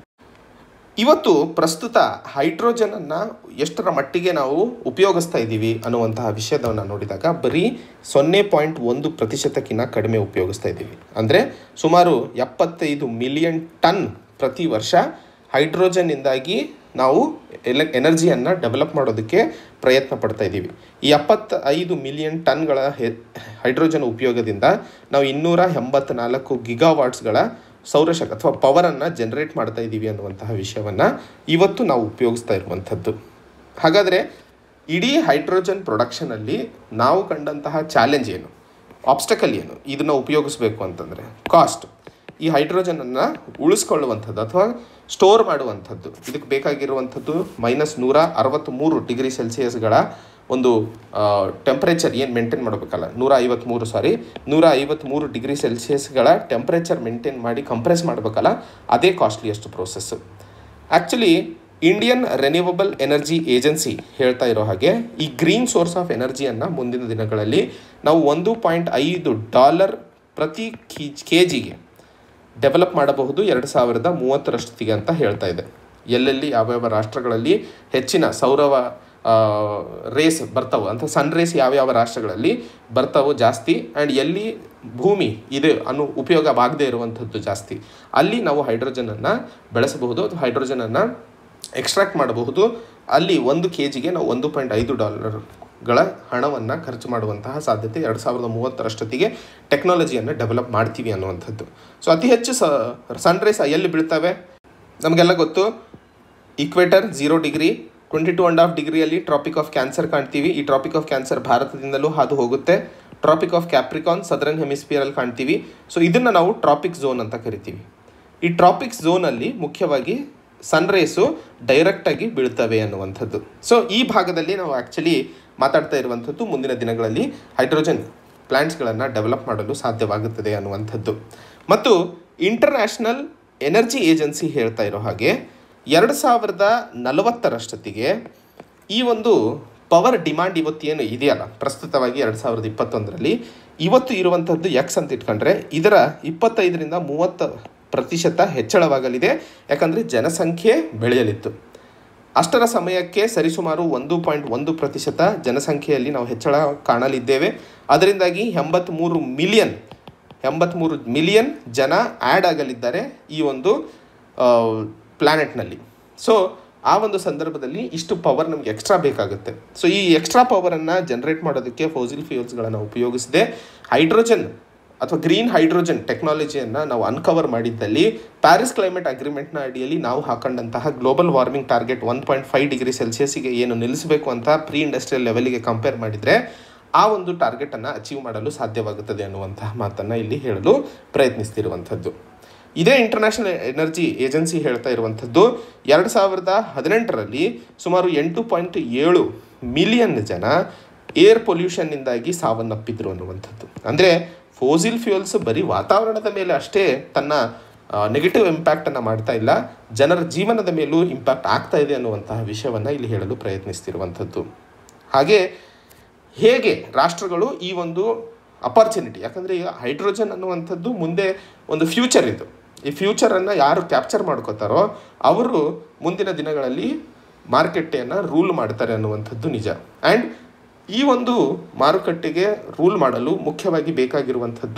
ಇವತ್ತು ಪ್ರಸ್ತುತ ಹೈಡ್ರೋಜನನ್ನು ಎಷ್ಟರ ಮಟ್ಟಿಗೆ ನಾವು ಉಪಯೋಗಿಸ್ತಾ ಇದ್ದೀವಿ ಅನ್ನುವಂತಹ ವಿಷಯದವನ್ನು ನೋಡಿದಾಗ ಬರೀ ಸೊನ್ನೆ ಪಾಯಿಂಟ್ ಒಂದು ಪ್ರತಿಶತಕ್ಕಿಂತ ಕಡಿಮೆ ಉಪಯೋಗಿಸ್ತಾ ಇದ್ದೀವಿ ಅಂದರೆ ಸುಮಾರು ಎಪ್ಪತ್ತೈದು ಮಿಲಿಯನ್ ಟನ್ ಪ್ರತಿ ವರ್ಷ ಹೈಡ್ರೋಜನ್ನಿಂದಾಗಿ ನಾವು ಎಲೆ ಎನರ್ಜಿಯನ್ನು ಡೆವಲಪ್ ಮಾಡೋದಕ್ಕೆ ಪ್ರಯತ್ನ ಪಡ್ತಾ ಇದ್ದೀವಿ ಈ ಎಪ್ಪತ್ತೈದು ಮಿಲಿಯನ್ ಟನ್ಗಳ ಹೆ ಹೈಡ್ರೋಜನ್ ಉಪಯೋಗದಿಂದ ನಾವು ಇನ್ನೂರ ಎಂಬತ್ನಾಲ್ಕು ಗಿಗಾವಾಟ್ಸ್ಗಳ ಸೌರಶಕ್ತಿ ಅಥವಾ ಪವರನ್ನು ಜನರೇಟ್ ಮಾಡ್ತಾ ಇದ್ದೀವಿ ಅನ್ನುವಂತಹ ವಿಷಯವನ್ನು ಇವತ್ತು ನಾವು ಉಪಯೋಗಿಸ್ತಾ ಇರುವಂಥದ್ದು ಹಾಗಾದರೆ ಇಡೀ ಹೈಡ್ರೋಜನ್ ಪ್ರೊಡಕ್ಷನಲ್ಲಿ ನಾವು ಕಂಡಂತಹ ಚಾಲೆಂಜ್ ಏನು ಆಬ್ಸ್ಟಕಲ್ ಏನು ಇದನ್ನು ಉಪಯೋಗಿಸ್ಬೇಕು ಅಂತಂದರೆ ಕಾಸ್ಟ್ ಈ ಹೈಡ್ರೋಜನನ್ನು ಉಳಿಸ್ಕೊಳ್ಳುವಂಥದ್ದು ಅಥವಾ ಸ್ಟೋರ್ ಮಾಡುವಂಥದ್ದು ಇದಕ್ಕೆ ಬೇಕಾಗಿರುವಂಥದ್ದು ಮೈನಸ್ ನೂರ ಅರವತ್ತ್ಮೂರು ಡಿಗ್ರಿ ಸೆಲ್ಸಿಯಸ್ಗಳ ಒಂದು ಟೆಂಪ್ರೇಚರ್ ಏನು ಮೇಂಟೈನ್ ಮಾಡಬೇಕಲ್ಲ ನೂರ ಐವತ್ತ್ಮೂರು ಸಾರಿ ನೂರ ಐವತ್ತ್ಮೂರು ಡಿಗ್ರಿ ಸೆಲ್ಸಿಯಸ್ಗಳ ಟೆಂಪ್ರೇಚರ್ ಮೇಂಟೈನ್ ಮಾಡಿ ಕಂಪ್ರೆಸ್ ಮಾಡಬೇಕಲ್ಲ ಅದೇ costliest process actually Indian renewable energy agency ಹೇಳ್ತಾ ಇರೋ ಹಾಗೆ ಈ ಗ್ರೀನ್ ಸೋರ್ಸ್ ಆಫ್ ಎನರ್ಜಿಯನ್ನು ಮುಂದಿನ ದಿನಗಳಲ್ಲಿ ನಾವು ಒಂದು ಪಾಯಿಂಟ್ ಐದು ಡಾಲರ್ ಪ್ರತಿ ಕೆ ಜಿಗೆ ಡೆವಲಪ್ ಮಾಡಬಹುದು ಎರಡು ಸಾವಿರದ ಮೂವತ್ತರಷ್ಟೊತ್ತಿಗೆ ಅಂತ ಹೇಳ್ತಾ ಇದೆ ಎಲ್ಲೆಲ್ಲಿ ಯಾವ್ಯಾವ ರಾಷ್ಟ್ರಗಳಲ್ಲಿ ಹೆಚ್ಚಿನ ಸೌರವ ರೇಸ್ ಬರ್ತಾವೋ ಅಂತ ಸನ್ ರೇಸ್ ಯಾವ್ಯಾವ ರಾಷ್ಟ್ರಗಳಲ್ಲಿ ಬರ್ತಾವೋ ಜಾಸ್ತಿ ಆ್ಯಂಡ್ ಎಲ್ಲಿ ಭೂಮಿ ಇದೆ ಅನ್ನೋ ಉಪಯೋಗವಾಗದೇ ಇರುವಂಥದ್ದು ಜಾಸ್ತಿ ಅಲ್ಲಿ ನಾವು ಹೈಡ್ರೋಜನನ್ನು ಬೆಳೆಸಬಹುದು ಅಥವಾ ಹೈಡ್ರೋಜನನ್ನು ಎಕ್ಸ್ಟ್ರಾಕ್ಟ್ ಮಾಡಬಹುದು ಅಲ್ಲಿ ಒಂದು ಕೆ ಜಿಗೆ ನಾವು ಒಂದು ಪಾಯಿಂಟ್ ಐದು ಡಾಲರ್ಗಳ ಹಣವನ್ನು ಖರ್ಚು ಮಾಡುವಂತಹ ಸಾಧ್ಯತೆ ಎರಡು ಸಾವಿರದ ಮೂವತ್ತರಷ್ಟೊತ್ತಿಗೆ ಟೆಕ್ನಾಲಜಿಯನ್ನು ಡೆವಲಪ್ ಮಾಡ್ತೀವಿ ಅನ್ನುವಂಥದ್ದು ಸೊ ಅತಿ ಹೆಚ್ಚು ಸ ಸನ್ ರೇಸ್ ಎಲ್ಲಿ ಬೀಳ್ತವೆ ನಮಗೆಲ್ಲ ಗೊತ್ತು equator zero degree twenty two and half ಡಿಗ್ರಿಯಲ್ಲಿ ಟ್ರಾಪಿಕ್ ಆಫ್ ಕ್ಯಾನ್ಸರ್ ಕಾಣ್ತೀವಿ ಈ ಟ್ರಾಪಿಕ್ ಆಫ್ ಕ್ಯಾನ್ಸರ್ ಭಾರತದಿಂದಲೂ ಹಾದು ಹೋಗುತ್ತೆ ಟ್ರಾಪಿಕ್ ಆಫ್ ಕ್ಯಾಪ್ರಿಕಾನ್ ಸದರ್ನ್ ಹೆಮಿಸ್ಪಿಯರಲ್ಲಿ ಕಾಣ್ತೀವಿ ಸೊ ಇದನ್ನು ನಾವು ಟ್ರಾಪಿಕ್ ಝೋನ್ ಅಂತ ಕರಿತೀವಿ ಈ ಟ್ರಾಪಿಕ್ ಝೋನಲ್ಲಿ ಮುಖ್ಯವಾಗಿ ಸನ್ ರೇಸು ಡೈರೆಕ್ಟಾಗಿ ಬೀಳ್ತವೆ ಅನ್ನುವಂಥದ್ದು ಸೊ ಈ ಭಾಗದಲ್ಲಿ ನಾವು ಆ್ಯಕ್ಚುಲಿ ಮಾತಾಡ್ತಾ ಇರುವಂಥದ್ದು ಮುಂದಿನ ದಿನಗಳಲ್ಲಿ ಹೈಡ್ರೋಜನ್ ಪ್ಲ್ಯಾಂಟ್ಸ್ಗಳನ್ನು ಡೆವಲಪ್ ಮಾಡಲು ಸಾಧ್ಯವಾಗುತ್ತದೆ ಅನ್ನುವಂಥದ್ದು ಮತ್ತು ಇಂಟರ್ನ್ಯಾಷನಲ್ ಎನರ್ಜಿ ಏಜೆನ್ಸಿ ಹೇಳ್ತಾ ಇರೋ ಹಾಗೆ ಎರಡು ಸಾವಿರದ ನಲವತ್ತರಷ್ಟೊತ್ತಿಗೆ ಈ ಒಂದು ಪವರ್ ಡಿಮಾಂಡ್ ಇವತ್ತು ಏನು ಇದೆಯಲ್ಲ ಪ್ರಸ್ತುತವಾಗಿ ಎರಡು ಸಾವಿರದ ಇಪ್ಪತ್ತೊಂದರಲ್ಲಿ ಇವತ್ತು ಇರುವಂಥದ್ದು ಎಕ್ಸ್ ಅಂತ ಇಟ್ಕೊಂಡ್ರೆ ಇದರ ಇಪ್ಪತ್ತೈದರಿಂದ ಮೂವತ್ತು ಪ್ರತಿಶತ ಹೆಚ್ಚಳವಾಗಲಿದೆ ಯಾಕಂದರೆ ಜನಸಂಖ್ಯೆ ಬೆಳೆಯಲಿತ್ತು ಅಷ್ಟರ ಸಮಯಕ್ಕೆ ಸರಿಸುಮಾರು ಒಂದು ಪಾಯಿಂಟ್ ಒಂದು ಪ್ರತಿಶತ ಜನಸಂಖ್ಯೆಯಲ್ಲಿ ನಾವು ಹೆಚ್ಚಳ ಕಾಣಲಿದ್ದೇವೆ ಅದರಿಂದಾಗಿ ಎಂಬತ್ತ್ಮೂರು ಮಿಲಿಯನ್ ಎಂಬತ್ತ್ಮೂರು ಮಿಲಿಯನ್ ಜನ ಆ್ಯಡ್ ಆಗಲಿದ್ದಾರೆ ಈ ಒಂದು ಪ್ಲ್ಯಾನೆಟ್ನಲ್ಲಿ ಸೊ ಆ ಒಂದು ಸಂದರ್ಭದಲ್ಲಿ ಇಷ್ಟು ಪವರ್ ನಮಗೆ ಎಕ್ಸ್ಟ್ರಾ ಬೇಕಾಗುತ್ತೆ ಸೊ ಈ ಎಕ್ಸ್ಟ್ರಾ ಪವರನ್ನು ಜನರೇಟ್ ಮಾಡೋದಕ್ಕೆ ಫೋಸಿಲ್ ಫ್ಯೂಲ್ಸ್ಗಳನ್ನು ಉಪಯೋಗಿಸದೆ ಹೈಡ್ರೋಜನ್ ಅಥವಾ ಗ್ರೀನ್ ಹೈಡ್ರೋಜನ್ ಟೆಕ್ನಾಲಜಿಯನ್ನು ನಾವು ಅನ್ಕವರ್ ಮಾಡಿದ್ದಲ್ಲಿ ಪ್ಯಾರಿಸ್ ಕ್ಲೈಮೇಟ್ ಅಗ್ರಿಮೆಂಟ್ನ ಅಡಿಯಲ್ಲಿ ನಾವು ಹಾಕೊಂಡಂತಹ global warming target one point five degree ಸೆಲ್ಸಿಯಸ್ಗೆ ಏನು ನಿಲ್ಲಿಸಬೇಕು ಅಂತ ಪ್ರೀ ಇಂಡಸ್ಟ್ರಿಯಲ್ ಲೆವೆಲ್ಗೆ ಕಂಪೇರ್ ಮಾಡಿದರೆ ಆ ಒಂದು ಟಾರ್ಗೆಟನ್ನು ಅಚೀವ್ ಮಾಡಲು ಸಾಧ್ಯವಾಗುತ್ತದೆ ಅನ್ನುವಂತಹ ಮಾತನ್ನು ಇಲ್ಲಿ ಹೇಳಲು ಪ್ರಯತ್ನಿಸ್ತಿರುವಂಥದ್ದು ಇದೇ ಇಂಟರ್ನ್ಯಾಷನಲ್ ಎನರ್ಜಿ ಏಜೆನ್ಸಿ ಹೇಳ್ತಾ ಇರುವಂಥದ್ದು ಎರಡು ಸಾವಿರದ ಹದಿನೆಂಟರಲ್ಲಿ ಸುಮಾರು ಎಂಟು ಪಾಯಿಂಟ್ ಏಳು ಮಿಲಿಯನ್ ಜನ ಏರ್ ಪೊಲ್ಯೂಷನ್ನಿಂದಾಗಿ ಸಾವನ್ನಪ್ಪಿದ್ರು ಅನ್ನುವಂಥದ್ದು ಅಂದರೆ ಫೋಸಿಲ್ ಫ್ಯೂಯಲ್ಸ್ ಬರೀ ವಾತಾವರಣದ ಮೇಲೆ ಅಷ್ಟೇ ತನ್ನ ನೆಗೆಟಿವ್ ಇಂಪ್ಯಾಕ್ಟನ್ನು ಮಾಡ್ತಾ ಇಲ್ಲ ಜನರ ಜೀವನದ ಮೇಲೂ ಇಂಪ್ಯಾಕ್ಟ್ ಆಗ್ತಾ ಇದೆ ಅನ್ನುವಂತಹ ವಿಷಯವನ್ನು ಇಲ್ಲಿ ಹೇಳಲು ಪ್ರಯತ್ನಿಸ್ತಿರುವಂಥದ್ದು ಹಾಗೆ ಹೇಗೆ ರಾಷ್ಟ್ರಗಳು ಈ ಒಂದು ಅಪರ್ಚುನಿಟಿ ಯಾಕಂದರೆ ಈಗ ಹೈಡ್ರೋಜನ್ ಅನ್ನುವಂಥದ್ದು ಮುಂದೆ ಒಂದು ಫ್ಯೂಚರ್ ಇದು ಈ ಫ್ಯೂಚರನ್ನು ಯಾರು ಕ್ಯಾಪ್ಚರ್ ಮಾಡ್ಕೋತಾರೋ ಅವರು ಮುಂದಿನ ದಿನಗಳಲ್ಲಿ ಮಾರುಕಟ್ಟೆಯನ್ನು ರೂಲ್ ಮಾಡ್ತಾರೆ ಅನ್ನುವಂಥದ್ದು ನಿಜ ಆ್ಯಂಡ್ ಈ ಒಂದು ಮಾರುಕಟ್ಟೆಗೆ ರೂಲ್ ಮಾಡಲು ಮುಖ್ಯವಾಗಿ ಬೇಕಾಗಿರುವಂಥದ್ದು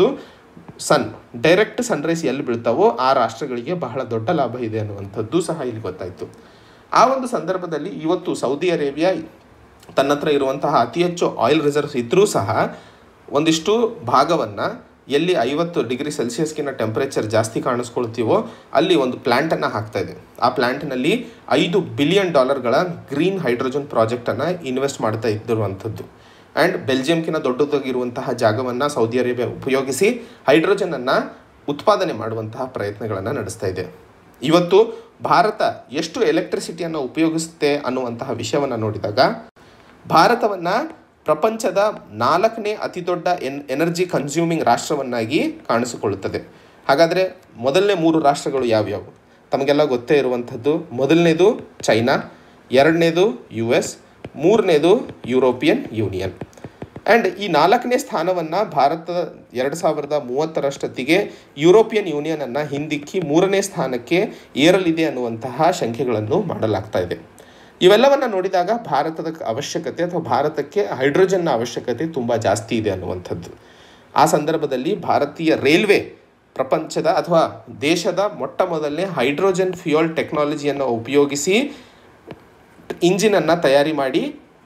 ಸನ್ ಡೈರೆಕ್ಟ್ ಸನ್ರೈಸ್ ಎಲ್ಲಿ ಬೀಳ್ತಾವೋ ಆ ರಾಷ್ಟ್ರಗಳಿಗೆ ಬಹಳ ದೊಡ್ಡ ಲಾಭ ಇದೆ ಅನ್ನುವಂಥದ್ದು ಸಹ ಇಲ್ಲಿ ಗೊತ್ತಾಯಿತು ಆ ಒಂದು ಸಂದರ್ಭದಲ್ಲಿ ಇವತ್ತು ಸೌದಿ ಅರೇಬಿಯಾ ತನ್ನ ಹತ್ರ ಇರುವಂತಹ ಅತಿ ಹೆಚ್ಚು ಆಯಿಲ್ ರಿಸರ್ವ್ಸ್ ಇದ್ದರೂ ಸಹ ಒಂದಿಷ್ಟು ಭಾಗವನ್ನು ಎಲ್ಲಿ ಐವತ್ತು ಡಿಗ್ರಿ ಸೆಲ್ಸಿಯಸ್ಗಿನ ಟೆಂಪ್ರೇಚರ್ ಜಾಸ್ತಿ ಕಾಣಿಸ್ಕೊಳ್ತೀವೋ ಅಲ್ಲಿ ಒಂದು ಪ್ಲ್ಯಾಂಟನ್ನು ಹಾಕ್ತಾ ಇದೆ ಆ ಪ್ಲ್ಯಾಂಟ್ನಲ್ಲಿ ಐದು ಬಿಲಿಯನ್ ಡಾಲರ್ಗಳ ಗ್ರೀನ್ ಹೈಡ್ರೋಜನ್ ಪ್ರಾಜೆಕ್ಟನ್ನು ಇನ್ವೆಸ್ಟ್ ಮಾಡ್ತಾ ಇದ್ದಿರುವಂಥದ್ದು ಆ್ಯಂಡ್ ಬೆಲ್ಜಿಯಂಕಿನ ದೊಡ್ಡದಾಗಿರುವಂತಹ ಜಾಗವನ್ನು ಸೌದಿ ಅರೇಬಿಯಾ ಉಪಯೋಗಿಸಿ ಹೈಡ್ರೋಜನನ್ನು ಉತ್ಪಾದನೆ ಮಾಡುವಂತಹ ಪ್ರಯತ್ನಗಳನ್ನು ನಡೆಸ್ತಾ ಇದೆ ಇವತ್ತು ಭಾರತ ಎಷ್ಟು ಎಲೆಕ್ಟ್ರಿಸಿಟಿಯನ್ನು ಉಪಯೋಗಿಸುತ್ತೆ ಅನ್ನುವಂತಹ ವಿಷಯವನ್ನು ನೋಡಿದಾಗ ಭಾರತವನ್ನು ಪ್ರಪಂಚದ ನಾಲ್ಕನೇ ಅತಿ ದೊಡ್ಡ ಎನ್ ಎನರ್ಜಿ ಕನ್ಸ್ಯೂಮಿಂಗ್ ರಾಷ್ಟ್ರವನ್ನಾಗಿ ಕಾಣಿಸಿಕೊಳ್ಳುತ್ತದೆ ಹಾಗಾದರೆ ಮೊದಲನೇ ಮೂರು ರಾಷ್ಟ್ರಗಳು ಯಾವ್ಯಾವು ತಮಗೆಲ್ಲ ಗೊತ್ತೇ ಇರುವಂಥದ್ದು ಮೊದಲನೇದು ಚೈನಾ ಎರಡನೇದು ಯು ಎಸ್ ಮೂರನೇದು ಯುರೋಪಿಯನ್ ಯೂನಿಯನ್ ಆ್ಯಂಡ್ ಈ ನಾಲ್ಕನೇ ಸ್ಥಾನವನ್ನು ಭಾರತ ಎರಡು ಸಾವಿರದ ಮೂವತ್ತರಷ್ಟೊತ್ತಿಗೆ ಯುರೋಪಿಯನ್ ಯೂನಿಯನನ್ನು ಹಿಂದಿಕ್ಕಿ ಮೂರನೇ ಸ್ಥಾನಕ್ಕೆ ಏರಲಿದೆ ಅನ್ನುವಂತಹ ಶಂಕೆಗಳನ್ನು ಮಾಡಲಾಗ್ತಾ ಇದೆ ಇವೆಲ್ಲವನ್ನು ನೋಡಿದಾಗ ಭಾರತದ ಅವಶ್ಯಕತೆ ಅಥವಾ ಭಾರತಕ್ಕೆ ಹೈಡ್ರೋಜನ್ನ ಅವಶ್ಯಕತೆ ತುಂಬ ಜಾಸ್ತಿ ಇದೆ ಅನ್ನುವಂಥದ್ದು ಆ ಸಂದರ್ಭದಲ್ಲಿ ಭಾರತೀಯ ರೈಲ್ವೆ ಪ್ರಪಂಚದ ಅಥವಾ ದೇಶದ ಮೊಟ್ಟ ಮೊದಲನೇ ಹೈಡ್ರೋಜನ್ ಫ್ಯೂಯಲ್ ಟೆಕ್ನಾಲಜಿಯನ್ನು ಉಪಯೋಗಿಸಿ ಇಂಜಿನನ್ನು ತಯಾರಿ ಮಾಡಿ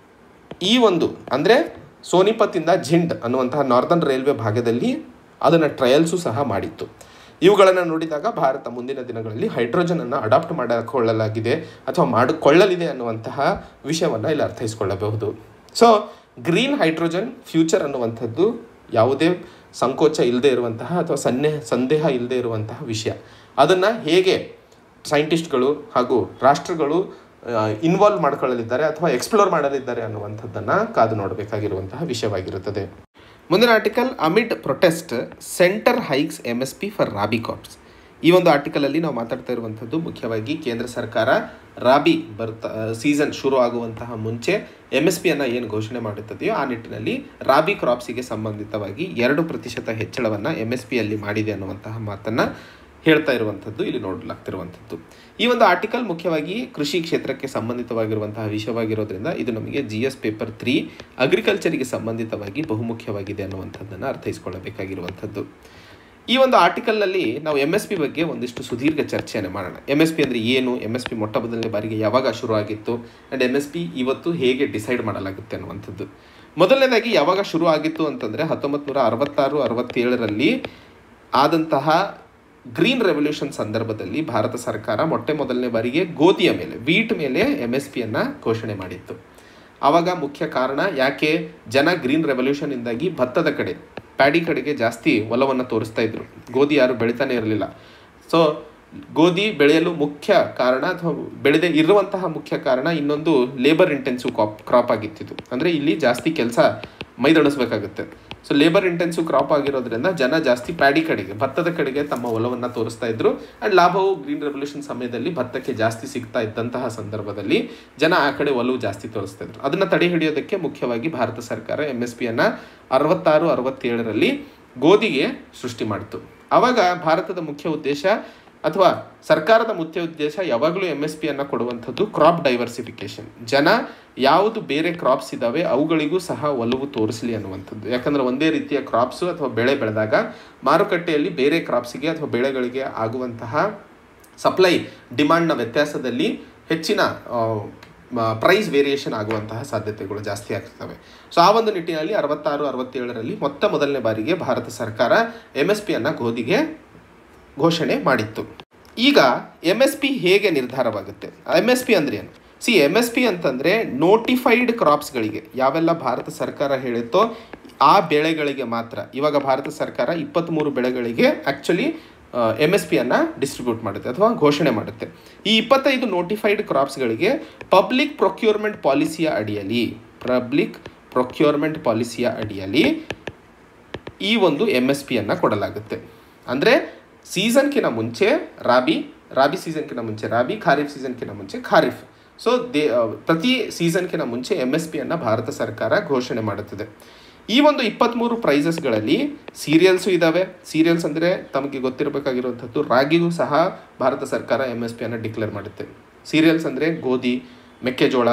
ಈ ಒಂದು ಅಂದರೆ ಸೋನಿಪತ್ತಿಂದ ಝಿಂಡ್ ಅನ್ನುವಂತಹ ನಾರ್ದರ್ನ್ ರೈಲ್ವೆ ಭಾಗದಲ್ಲಿ ಅದನ್ನು ಟ್ರಯಲ್ಸು ಸಹ ಮಾಡಿತ್ತು ಇವುಗಳನ್ನು ನೋಡಿದಾಗ ಭಾರತ ಮುಂದಿನ ದಿನಗಳಲ್ಲಿ ಹೈಡ್ರೋಜನನ್ನು ಅಡಾಪ್ಟ್ ಮಾಡಿಕೊಳ್ಳಲಾಗಿದೆ ಅಥವಾ ಮಾಡಿಕೊಳ್ಳಲಿದೆ ಅನ್ನುವಂತಹ ವಿಷಯವನ್ನು ಇಲ್ಲಿ ಅರ್ಥೈಸಿಕೊಳ್ಳಬಹುದು ಸೊ ಗ್ರೀನ್ ಹೈಡ್ರೋಜನ್ ಫ್ಯೂಚರ್ ಅನ್ನುವಂಥದ್ದು ಯಾವುದೇ ಸಂಕೋಚ ಇಲ್ಲದೆ ಇರುವಂತಹ ಅಥವಾ ಸನ್ನೆ ಸಂದೇಹ ಇಲ್ಲದೆ ಇರುವಂತಹ ವಿಷಯ ಅದನ್ನು ಹೇಗೆ ಸೈಂಟಿಸ್ಟ್ಗಳು ಹಾಗೂ ರಾಷ್ಟ್ರಗಳು ಇನ್ವಾಲ್ವ್ ಮಾಡ್ಕೊಳ್ಳಲಿದ್ದಾರೆ ಅಥವಾ ಎಕ್ಸ್ಪ್ಲೋರ್ ಮಾಡಲಿದ್ದಾರೆ ಅನ್ನುವಂಥದ್ದನ್ನು ಕಾದು ನೋಡಬೇಕಾಗಿರುವಂತಹ ವಿಷಯವಾಗಿರುತ್ತದೆ ಮುಂದಿನ article amid protest centre hikes M S P for rabi crops ಈ ಒಂದು ಆರ್ಟಿಕಲಲ್ಲಿ ನಾವು ಮಾತಾಡ್ತಾ ಇರುವಂಥದ್ದು ಮುಖ್ಯವಾಗಿ ಕೇಂದ್ರ ಸರ್ಕಾರ ರಾಬಿ ಬರ್ತಾ ಸೀಸನ್ ಶುರು ಆಗುವಂತಹ ಮುಂಚೆ ಎಮ್ ಎಸ್ ಪಿಯನ್ನು ಏನು ಘೋಷಣೆ ಮಾಡುತ್ತದೆಯೋ ಆ ನಿಟ್ಟಿನಲ್ಲಿ ರಾಬಿ ಕ್ರಾಪ್ಸಿಗೆ ಸಂಬಂಧಿತವಾಗಿ ಎರಡು ಪ್ರತಿಶತ ಹೆಚ್ಚಳವನ್ನು ಎಮ್ ಎಸ್ ಪಿಯಲ್ಲಿ ಮಾಡಿದೆ ಅನ್ನುವಂತಹ ಮಾತನ್ನು ಹೇಳ್ತಾ ಇರುವಂಥದ್ದು ಇಲ್ಲಿ ನೋಡಲಾಗ್ತಿರುವಂಥದ್ದು ಈ ಒಂದು ಆರ್ಟಿಕಲ್ ಮುಖ್ಯವಾಗಿ ಕೃಷಿ ಕ್ಷೇತ್ರಕ್ಕೆ ಸಂಬಂಧಿತವಾಗಿರುವಂತಹ ವಿಷಯವಾಗಿರೋದ್ರಿಂದ ಇದು ನಮಗೆ ಜಿ ಎಸ್ ಪೇಪರ್ ತ್ರೀ ಅಗ್ರಿಕಲ್ಚರಿಗೆ ಸಂಬಂಧಿತವಾಗಿ ಬಹುಮುಖ್ಯವಾಗಿದೆ ಅನ್ನುವಂಥದ್ದನ್ನು ಅರ್ಥೈಸ್ಕೊಳ್ಳಬೇಕಾಗಿರುವಂಥದ್ದು ಈ ಒಂದು ಆರ್ಟಿಕಲ್ನಲ್ಲಿ ನಾವು ಎಮ್ ಎಸ್ ಪಿ ಬಗ್ಗೆ ಒಂದಿಷ್ಟು ಸುದೀರ್ಘ ಚರ್ಚೆಯನ್ನು ಮಾಡೋಣ ಎಮ್ ಎಸ್ ಪಿ ಅಂದರೆ ಏನು ಎಮ್ ಎಸ್ ಪಿ ಮೊಟ್ಟ ಮೊದಲನೇ ಬಾರಿಗೆ ಯಾವಾಗ ಶುರು ಆಗಿತ್ತು ಆ್ಯಂಡ್ ಎಮ್ ಎಸ್ ಪಿ ಇವತ್ತು ಹೇಗೆ ಡಿಸೈಡ್ ಮಾಡಲಾಗುತ್ತೆ ಅನ್ನುವಂಥದ್ದು ಮೊದಲನೇದಾಗಿ ಯಾವಾಗ ಶುರು ಆಗಿತ್ತು ಅಂತಂದರೆ ಹತ್ತೊಂಬತ್ತು ನೂರ ಅರವತ್ತಾರು ಅರವತ್ತೇಳರಲ್ಲಿ ಆದಂತಹ ಗ್ರೀನ್ ರೆವಲ್ಯೂಷನ್ ಸಂದರ್ಭದಲ್ಲಿ ಭಾರತ ಸರ್ಕಾರ ಮೊಟ್ಟೆ ಮೊದಲನೇ ಬಾರಿಗೆ ಗೋಧಿಯ ಮೇಲೆ ವೀಟ್ ಮೇಲೆ ಎಮ್ ಎಸ್ ಪಿಯನ್ನು ಘೋಷಣೆ ಮಾಡಿತ್ತು ಆವಾಗ ಮುಖ್ಯ ಕಾರಣ ಯಾಕೆ ಜನ ಗ್ರೀನ್ ರೆವಲ್ಯೂಷನ್ನಿಂದಾಗಿ ಭತ್ತದ ಕಡೆ ಪ್ಯಾಡಿ ಕಡೆಗೆ ಜಾಸ್ತಿ ಒಲವನ್ನು ತೋರಿಸ್ತಾ ಇದ್ರು ಗೋಧಿ ಯಾರು ಬೆಳಿತಾನೆ ಇರಲಿಲ್ಲ ಸೊ ಗೋಧಿ ಬೆಳೆಯಲು ಮುಖ್ಯ ಕಾರಣ ಅಥವಾ ಬೆಳೆದೇ ಇರುವಂತಹ ಮುಖ್ಯ ಕಾರಣ ಇನ್ನೊಂದು ಲೇಬರ್ ಇಂಟೆನ್ಸಿವ್ ಕಾಪ್ ಕ್ರಾಪ್ ಆಗಿತ್ತಿದ್ದು ಅಂದರೆ ಇಲ್ಲಿ ಜಾಸ್ತಿ ಕೆಲಸ ಮೈದಣಿಸ್ಬೇಕಾಗುತ್ತೆ ಸೊ ಲೇಬರ್ ಇಂಟೆನ್ಸಿವ್ ಕ್ರಾಪ್ ಆಗಿರೋದ್ರಿಂದ ಜನ ಜಾಸ್ತಿ ಪ್ಯಾಡಿ ಕಡೆಗೆ ಭತ್ತದ ಕಡೆಗೆ ತಮ್ಮ ಒಲವನ್ನು ತೋರಿಸ್ತಾ ಇದ್ರು ಆ್ಯಂಡ್ ಲಾಭವು ಗ್ರೀನ್ ರೆವಲ್ಯೂಷನ್ ಸಮಯದಲ್ಲಿ ಭತ್ತಕ್ಕೆ ಜಾಸ್ತಿ ಸಿಗ್ತಾ ಇದ್ದಂತಹ ಸಂದರ್ಭದಲ್ಲಿ ಜನ ಆ ಕಡೆ ಒಲವು ಜಾಸ್ತಿ ತೋರಿಸ್ತಾ ಇದ್ರು ಅದನ್ನು ತಡೆ ಹಿಡಿಯೋದಕ್ಕೆ ಮುಖ್ಯವಾಗಿ ಭಾರತ ಸರ್ಕಾರ ಎಮ್ ಎಸ್ ಪಿಯನ್ನು ಅರವತ್ತಾರು ಅರವತ್ತೇಳರಲ್ಲಿ ಗೋಧಿಗೆ ಸೃಷ್ಟಿ ಮಾಡಿತು ಆವಾಗ ಭಾರತದ ಮುಖ್ಯ ಉದ್ದೇಶ ಅಥವಾ ಸರ್ಕಾರದ ಮುಖ್ಯ ಉದ್ದೇಶ ಯಾವಾಗಲೂ ಎಮ್ ಎಸ್ ಪಿಯನ್ನು ಕೊಡುವಂಥದ್ದು ಕ್ರಾಪ್ ಡೈವರ್ಸಿಫಿಕೇಶನ್ ಜನ ಯಾವುದು ಬೇರೆ ಕ್ರಾಪ್ಸ್ ಇದ್ದಾವೆ ಅವುಗಳಿಗೂ ಸಹ ಒಲವು ತೋರಿಸಲಿ ಅನ್ನುವಂಥದ್ದು ಯಾಕಂದರೆ ಒಂದೇ ರೀತಿಯ ಕ್ರಾಪ್ಸು ಅಥವಾ ಬೆಳೆ ಬೆಳೆದಾಗ ಮಾರುಕಟ್ಟೆಯಲ್ಲಿ ಬೇರೆ ಕ್ರಾಪ್ಸಿಗೆ ಅಥವಾ ಬೆಳೆಗಳಿಗೆ ಆಗುವಂತಹ ಸಪ್ಲೈ ಡಿಮಾಂಡ್ನ ವ್ಯತ್ಯಾಸದಲ್ಲಿ ಹೆಚ್ಚಿನ ಪ್ರೈಸ್ ವೇರಿಯೇಷನ್ ಆಗುವಂತಹ ಸಾಧ್ಯತೆಗಳು ಜಾಸ್ತಿ ಆಗ್ತವೆ ಸೊ ಆ ಒಂದು ನಿಟ್ಟಿನಲ್ಲಿ ಅರವತ್ತಾರು ಅರವತ್ತೇಳರಲ್ಲಿ ಮೊತ್ತ ಮೊದಲನೇ ಬಾರಿಗೆ ಭಾರತ ಸರ್ಕಾರ ಎಮ್ ಎಸ್ ಪಿಯನ್ನು ಗೋಧಿಗೆ ಘೋಷಣೆ ಮಾಡಿತ್ತು ಈಗ ಎಮ್ ಎಸ್ ಪಿ ಹೇಗೆ ನಿರ್ಧಾರವಾಗುತ್ತೆ ಎಮ್ ಎಸ್ ಪಿ ಅಂದರೆ ಏನು ಸಿ ಎಮ್ ಎಸ್ ಪಿ ಅಂತಂದರೆ ನೋಟಿಫೈಡ್ ಕ್ರಾಪ್ಸ್ಗಳಿಗೆ ಯಾವೆಲ್ಲ ಭಾರತ ಸರ್ಕಾರ ಹೇಳಿತ್ತೋ ಆ ಬೆಳೆಗಳಿಗೆ ಮಾತ್ರ ಇವಾಗ ಭಾರತ ಸರ್ಕಾರ ಇಪ್ಪತ್ತ್ಮೂರು ಬೆಳೆಗಳಿಗೆ ಆ್ಯಕ್ಚುಲಿ ಎಮ್ ಎಸ್ ಪಿಯನ್ನು ಡಿಸ್ಟ್ರಿಬ್ಯೂಟ್ ಮಾಡುತ್ತೆ ಅಥವಾ ಘೋಷಣೆ ಮಾಡುತ್ತೆ ಈ ಇಪ್ಪತ್ತೈದು ನೋಟಿಫೈಡ್ ಕ್ರಾಪ್ಸ್ಗಳಿಗೆ ಪಬ್ಲಿಕ್ ಪ್ರೊಕ್ಯೂರ್ಮೆಂಟ್ ಪಾಲಿಸಿಯ ಅಡಿಯಲ್ಲಿ ಪಬ್ಲಿಕ್ ಪ್ರೊಕ್ಯೂರ್ಮೆಂಟ್ ಪಾಲಿಸಿಯ ಅಡಿಯಲ್ಲಿ ಈ ಒಂದು ಎಮ್ ಎಸ್ ಪಿಯನ್ನು ಕೊಡಲಾಗುತ್ತೆ ಅಂದರೆ ಸೀಸನ್ಕಿಂತ ಮುಂಚೆ ರಾಬಿ ರಾಬಿ ಸೀಸನ್ಕಿಂತ ಮುಂಚೆ ರಾಬಿ ಖಾರಿಫ್ ಸೀಸನ್ಕಿಂತ ಮುಂಚೆ ಖಾರಿಫ್ ಸೊ ದೇ ಪ್ರತಿ ಸೀಸನ್ಕಿಂತ ಮುಂಚೆ ಎಮ್ ಎಸ್ ಪಿಯನ್ನು ಭಾರತ ಸರ್ಕಾರ ಘೋಷಣೆ ಮಾಡುತ್ತದೆ ಈ ಒಂದು ಇಪ್ಪತ್ತ್ಮೂರು ಪ್ರೈಸಸ್ಗಳಲ್ಲಿ ಸೀರಿಯಲ್ಸು ಇದ್ದಾವೆ ಸೀರಿಯಲ್ಸ್ ಅಂದರೆ ತಮಗೆ ಗೊತ್ತಿರಬೇಕಾಗಿರುವಂಥದ್ದು ರಾಗಿಗೂ ಸಹ ಭಾರತ ಸರ್ಕಾರ ಎಮ್ ಎಸ್ ಪಿಯನ್ನು ಡಿಕ್ಲೇರ್ ಮಾಡುತ್ತೆ ಸೀರಿಯಲ್ಸ್ ಅಂದರೆ ಗೋಧಿ ಮೆಕ್ಕೆಜೋಳ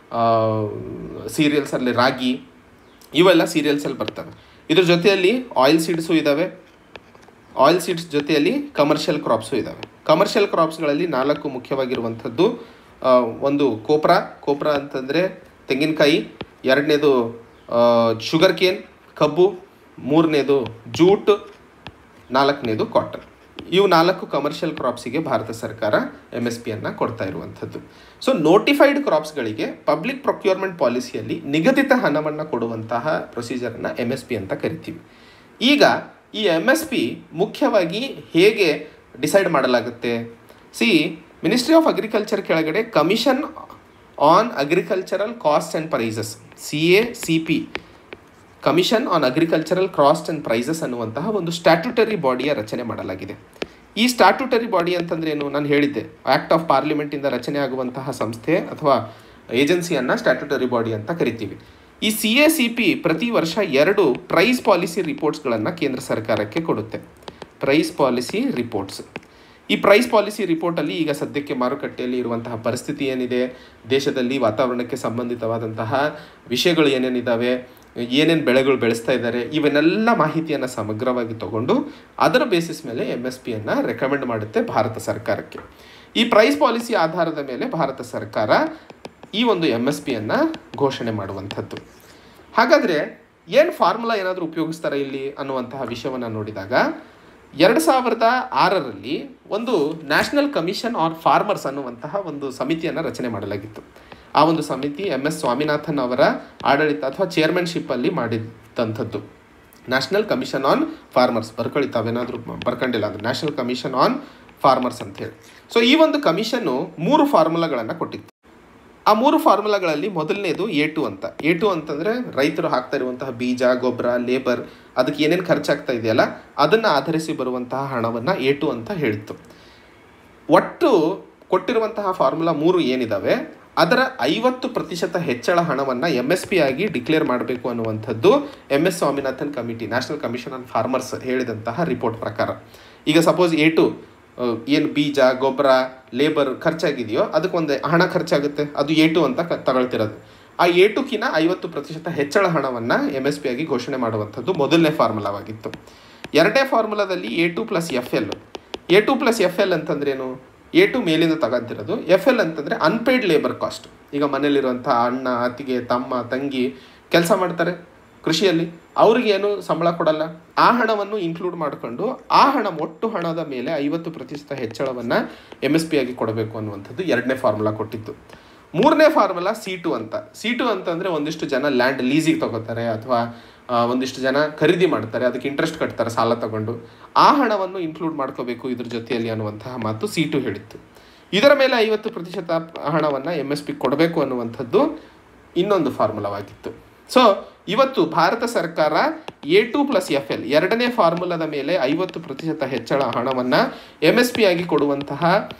ಸೀರಿಯಲ್ಸಲ್ಲಿ ರಾಗಿ ಇವೆಲ್ಲ ಸೀರಿಯಲ್ಸಲ್ಲಿ ಬರ್ತವೆ ಇದ್ರ ಜೊತೆಯಲ್ಲಿ ಆಯಿಲ್ ಸೀಡ್ಸು ಇದ್ದಾವೆ ಆಯಿಲ್ ಸೀಡ್ಸ್ ಜೊತೆಯಲ್ಲಿ ಕಮರ್ಷಿಯಲ್ ಕ್ರಾಪ್ಸು ಇದ್ದಾವೆ ಕಮರ್ಷಿಯಲ್ ಕ್ರಾಪ್ಸ್ಗಳಲ್ಲಿ ನಾಲ್ಕು ಮುಖ್ಯವಾಗಿರುವಂಥದ್ದು ಒಂದು ಕೋಪ್ರಾ ಕೋಪ್ರಾ ಅಂತಂದರೆ ತೆಂಗಿನಕಾಯಿ ಎರಡನೇದು ಶುಗರ್ ಕೇನ್ ಕಬ್ಬು ಮೂರನೇದು ಜೂಟ್ ನಾಲ್ಕನೇದು ಕಾಟನ್ ಇವು ನಾಲ್ಕು ಕಮರ್ಷಿಯಲ್ ಕ್ರಾಪ್ಸಿಗೆ ಭಾರತ ಸರ್ಕಾರ ಎಮ್ ಎಸ್ ಪಿಯನ್ನು ಕೊಡ್ತಾ ಇರುವಂಥದ್ದು ಸೊ ನೋಟಿಫೈಡ್ ಕ್ರಾಪ್ಸ್ಗಳಿಗೆ ಪಬ್ಲಿಕ್ ಪ್ರೊಕ್ಯೂರ್ಮೆಂಟ್ ಪಾಲಿಸಿಯಲ್ಲಿ ನಿಗದಿತ ಹಣವನ್ನು ಕೊಡುವಂತಹ ಪ್ರೊಸೀಜರನ್ನು ಎಮ್ ಎಸ್ ಪಿ ಅಂತ ಕರಿತೀವಿ ಈಗ ಈ ಎಮ್ ಎಸ್ ಪಿ ಮುಖ್ಯವಾಗಿ ಹೇಗೆ ಡಿಸೈಡ್ ಮಾಡಲಾಗುತ್ತೆ ಸಿ ಮಿನಿಸ್ಟ್ರಿ ಆಫ್ ಅಗ್ರಿಕಲ್ಚರ್ ಕೆಳಗಡೆ commission on agricultural cost and prices C A C P commission on agricultural cost and prices ಅನ್ನುವಂತಹ ಒಂದು ಸ್ಟ್ಯಾಟ್ಯುಟರಿ ಬಾಡಿಯ ರಚನೆ ಮಾಡಲಾಗಿದೆ ಈ ಸ್ಟ್ಯಾಟ್ಯುಟರಿ ಬಾಡಿ ಅಂತಂದ್ರೆ ಏನು ನಾನು ಹೇಳಿದ್ದೆ ಆ್ಯಕ್ಟ್ ಆಫ್ ಪಾರ್ಲಿಮೆಂಟಿಂದ ರಚನೆ ಆಗುವಂತಹ ಸಂಸ್ಥೆ ಅಥವಾ ಏಜೆನ್ಸಿಯನ್ನು ಸ್ಟ್ಯಾಟ್ಯುಟರಿ ಬಾಡಿ ಅಂತ ಕರಿತೀವಿ ಈ ಸಿ ಎ ಸಿ ಪಿ ಪ್ರತಿ ವರ್ಷ ಎರಡು ಪ್ರೈಸ್ ಪಾಲಿಸಿ ರಿಪೋರ್ಟ್ಸ್ಗಳನ್ನು ಕೇಂದ್ರ ಸರ್ಕಾರಕ್ಕೆ ಕೊಡುತ್ತೆ ಪ್ರೈಸ್ ಪಾಲಿಸಿ ರಿಪೋರ್ಟ್ಸ್ ಈ ಪ್ರೈಸ್ ಪಾಲಿಸಿ ರಿಪೋರ್ಟಲ್ಲಿ ಈಗ ಸದ್ಯಕ್ಕೆ ಮಾರುಕಟ್ಟೆಯಲ್ಲಿ ಇರುವಂತಹ ಪರಿಸ್ಥಿತಿ ಏನಿದೆ ದೇಶದಲ್ಲಿ ವಾತಾವರಣಕ್ಕೆ ಸಂಬಂಧಿತವಾದಂತಹ ವಿಷಯಗಳು ಏನೇನಿದ್ದಾವೆ ಏನೇನು ಬೆಳೆಗಳು ಬೆಳೆಸ್ತಾ ಇದ್ದಾರೆ ಇವನ್ನೆಲ್ಲ ಮಾಹಿತಿಯನ್ನು ಸಮಗ್ರವಾಗಿ ತಗೊಂಡು ಅದರ ಬೇಸಿಸ್ ಮೇಲೆ ಎಮ್ ಎಸ್ ಪಿಯನ್ನು ರೆಕಮೆಂಡ್ ಮಾಡುತ್ತೆ ಭಾರತ ಸರ್ಕಾರಕ್ಕೆ ಈ ಪ್ರೈಸ್ ಪಾಲಿಸಿ ಆಧಾರದ ಮೇಲೆ ಭಾರತ ಸರ್ಕಾರ ಈ ಒಂದು ಎಮ್ ಎಸ್ ಪಿಯನ್ನು ಘೋಷಣೆ ಮಾಡುವಂಥದ್ದು ಹಾಗಾದರೆ ಏನು ಫಾರ್ಮುಲಾ ಏನಾದರೂ ಉಪಯೋಗಿಸ್ತಾರೆ ಇಲ್ಲಿ ಅನ್ನುವಂತಹ ವಿಷಯವನ್ನು ನೋಡಿದಾಗ ಎರಡು ಸಾವಿರದ ಆರರಲ್ಲಿ ಒಂದು ನ್ಯಾಷನಲ್ ಕಮಿಷನ್ ಆನ್ ಫಾರ್ಮರ್ಸ್ ಅನ್ನುವಂತಹ ಒಂದು ಸಮಿತಿಯನ್ನು ರಚನೆ ಮಾಡಲಾಗಿತ್ತು ಆ ಒಂದು ಸಮಿತಿ ಎಂ ಎಸ್ ಸ್ವಾಮಿನಾಥನ್ ಅವರ ಆಡಳಿತ ಅಥವಾ ಚೇರ್ಮನ್ಶಿಪ್ಪಲ್ಲಿ ಮಾಡಿದಂಥದ್ದು ನ್ಯಾಷನಲ್ ಕಮಿಷನ್ ಆನ್ ಫಾರ್ಮರ್ಸ್ ಬರ್ಕೊಳ್ಳಿ ತಾವೇನಾದರೂ ಬರ್ಕೊಂಡಿಲ್ಲ ಅಂದರೆ ನ್ಯಾಷನಲ್ ಕಮಿಷನ್ ಆನ್ ಫಾರ್ಮರ್ಸ್ ಅಂತೇಳಿ ಸೊ ಈ ಒಂದು ಕಮಿಷನ್ನು ಮೂರು ಫಾರ್ಮುಲಾಗಳನ್ನು ಕೊಟ್ಟಿತ್ತು ಆ ಮೂರು ಫಾರ್ಮುಲಾಗಳಲ್ಲಿ ಮೊದಲನೇದು ಎ ಟು ಅಂತ ಎ ಟು ಅಂತಂದರೆ ರೈತರು ಹಾಕ್ತಾ ಇರುವಂತಹ ಬೀಜ ಗೊಬ್ಬರ ಲೇಬರ್ ಅದಕ್ಕೆ ಏನೇನು ಖರ್ಚಾಗ್ತಾ ಇದೆಯಲ್ಲ ಅದನ್ನು ಆಧರಿಸಿ ಬರುವಂತಹ ಹಣವನ್ನು ಎ ಟು ಅಂತ ಹೇಳಿತ್ತು ಒಟ್ಟು ಕೊಟ್ಟಿರುವಂತಹ ಫಾರ್ಮುಲಾ ಮೂರು ಏನಿದಾವೆ ಅದರ ಐವತ್ತು ಪ್ರತಿಶತ ಹೆಚ್ಚಳ ಹಣವನ್ನು ಎಮ್ ಎಸ್ ಪಿ ಆಗಿ ಡಿಕ್ಲೇರ್ ಮಾಡಬೇಕು ಅನ್ನುವಂಥದ್ದು M S Swaminathan committee national commission on farmers ಹೇಳಿದಂತಹ ರಿಪೋರ್ಟ್ ಪ್ರಕಾರ ಈಗ ಸಪೋಸ್ ಎ ಟು ಏನು ಬೀಜ ಗೊಬ್ಬರ ಲೇಬರ್ ಖರ್ಚಾಗಿದೆಯೋ ಅದಕ್ಕೆ ಒಂದು ಹಣ ಖರ್ಚಾಗುತ್ತೆ ಅದು ಎ ಟು ಅಂತ ಕ ತಗೊಳ್ತಿರೋದು ಆ ಎ ಟುಕಿನ ಐವತ್ತು ಪ್ರತಿಶತ ಹೆಚ್ಚಳ ಹಣವನ್ನು ಎಮ್ ಎಸ್ ಪಿ ಆಗಿ ಘೋಷಣೆ ಮಾಡುವಂಥದ್ದು ಮೊದಲನೇ ಫಾರ್ಮುಲಾವಾಗಿತ್ತು ಎರಡನೇ ಫಾರ್ಮುಲಾದಲ್ಲಿ A two plus F L A two plus F L ಅಂತಂದ್ರೇನು ಎ ಟು ಮೇಲಿಂದ ತಗೊಂತಿರೋದು ಎಫ್ ಎಲ್ ಅಂತಂದರೆ ಅನ್ಪೇಯ್ಡ್ ಲೇಬರ್ ಕಾಸ್ಟ್ ಈಗ ಮನೇಲಿರುವಂಥ ಅಣ್ಣ ಅತ್ತಿಗೆ ತಮ್ಮ ತಂಗಿ ಕೆಲಸ ಮಾಡ್ತಾರೆ ಕೃಷಿಯಲ್ಲಿ ಅವ್ರಿಗೇನು ಸಂಬಳ ಕೊಡಲ್ಲ ಆ ಹಣವನ್ನು ಇನ್ಕ್ಲೂಡ್ ಮಾಡಿಕೊಂಡು ಆ ಹಣ ಒಟ್ಟು ಹಣದ ಮೇಲೆ ಐವತ್ತು ಪ್ರತಿಶತ ಹೆಚ್ಚಳವನ್ನು ಎಮ್ ಎಸ್ ಪಿ ಆಗಿ ಕೊಡಬೇಕು ಅನ್ನುವಂಥದ್ದು ಎರಡನೇ ಫಾರ್ಮುಲಾ ಕೊಟ್ಟಿತ್ತು ಮೂರನೇ ಫಾರ್ಮುಲಾ ಸಿ ಟು ಅಂತ ಸಿ ಟು ಅಂತಂದರೆ ಒಂದಿಷ್ಟು ಜನ ಲ್ಯಾಂಡ್ ಲೀಸಿಗೆ ತಗೋತಾರೆ ಅಥವಾ ಆ, ಒಂದಿಷ್ಟು ಜನ ಖರೀದಿ ಮಾಡ್ತಾರೆ ಅದಕ್ಕೆ ಇಂಟ್ರೆಸ್ಟ್ ಕಟ್ತಾರೆ ಸಾಲ ತಗೊಂಡು ಆ ಹಣವನ್ನು ಇನ್ಕ್ಲೂಡ್ ಮಾಡ್ಕೋಬೇಕು ಇದ್ರ ಜೊತೆಯಲ್ಲಿ ಅನ್ನುವಂತಹ ಮಾತು ಸಿ ಟು ಹೇಳಿತ್ತು ಇದರ ಮೇಲೆ ಐವತ್ತು ಪ್ರತಿಶತ ಹಣವನ್ನು ಎಮ್ ಎಸ್ ಪಿ ಕೊಡಬೇಕು ಅನ್ನುವಂಥದ್ದು ಇನ್ನೊಂದು ಫಾರ್ಮುಲಾವಾಗಿತ್ತು ಸೊ ಇವತ್ತು ಭಾರತ ಸರ್ಕಾರ A two plus F L ಎರಡನೇ ಫಾರ್ಮುಲಾದ ಮೇಲೆ ಐವತ್ತು ಪ್ರತಿಶತ ಹೆಚ್ಚಳ ಹಣವನ್ನು ಎಮ್ ಎಸ್ ಪಿ ಆಗಿ ಕೊಡುವಂತಹ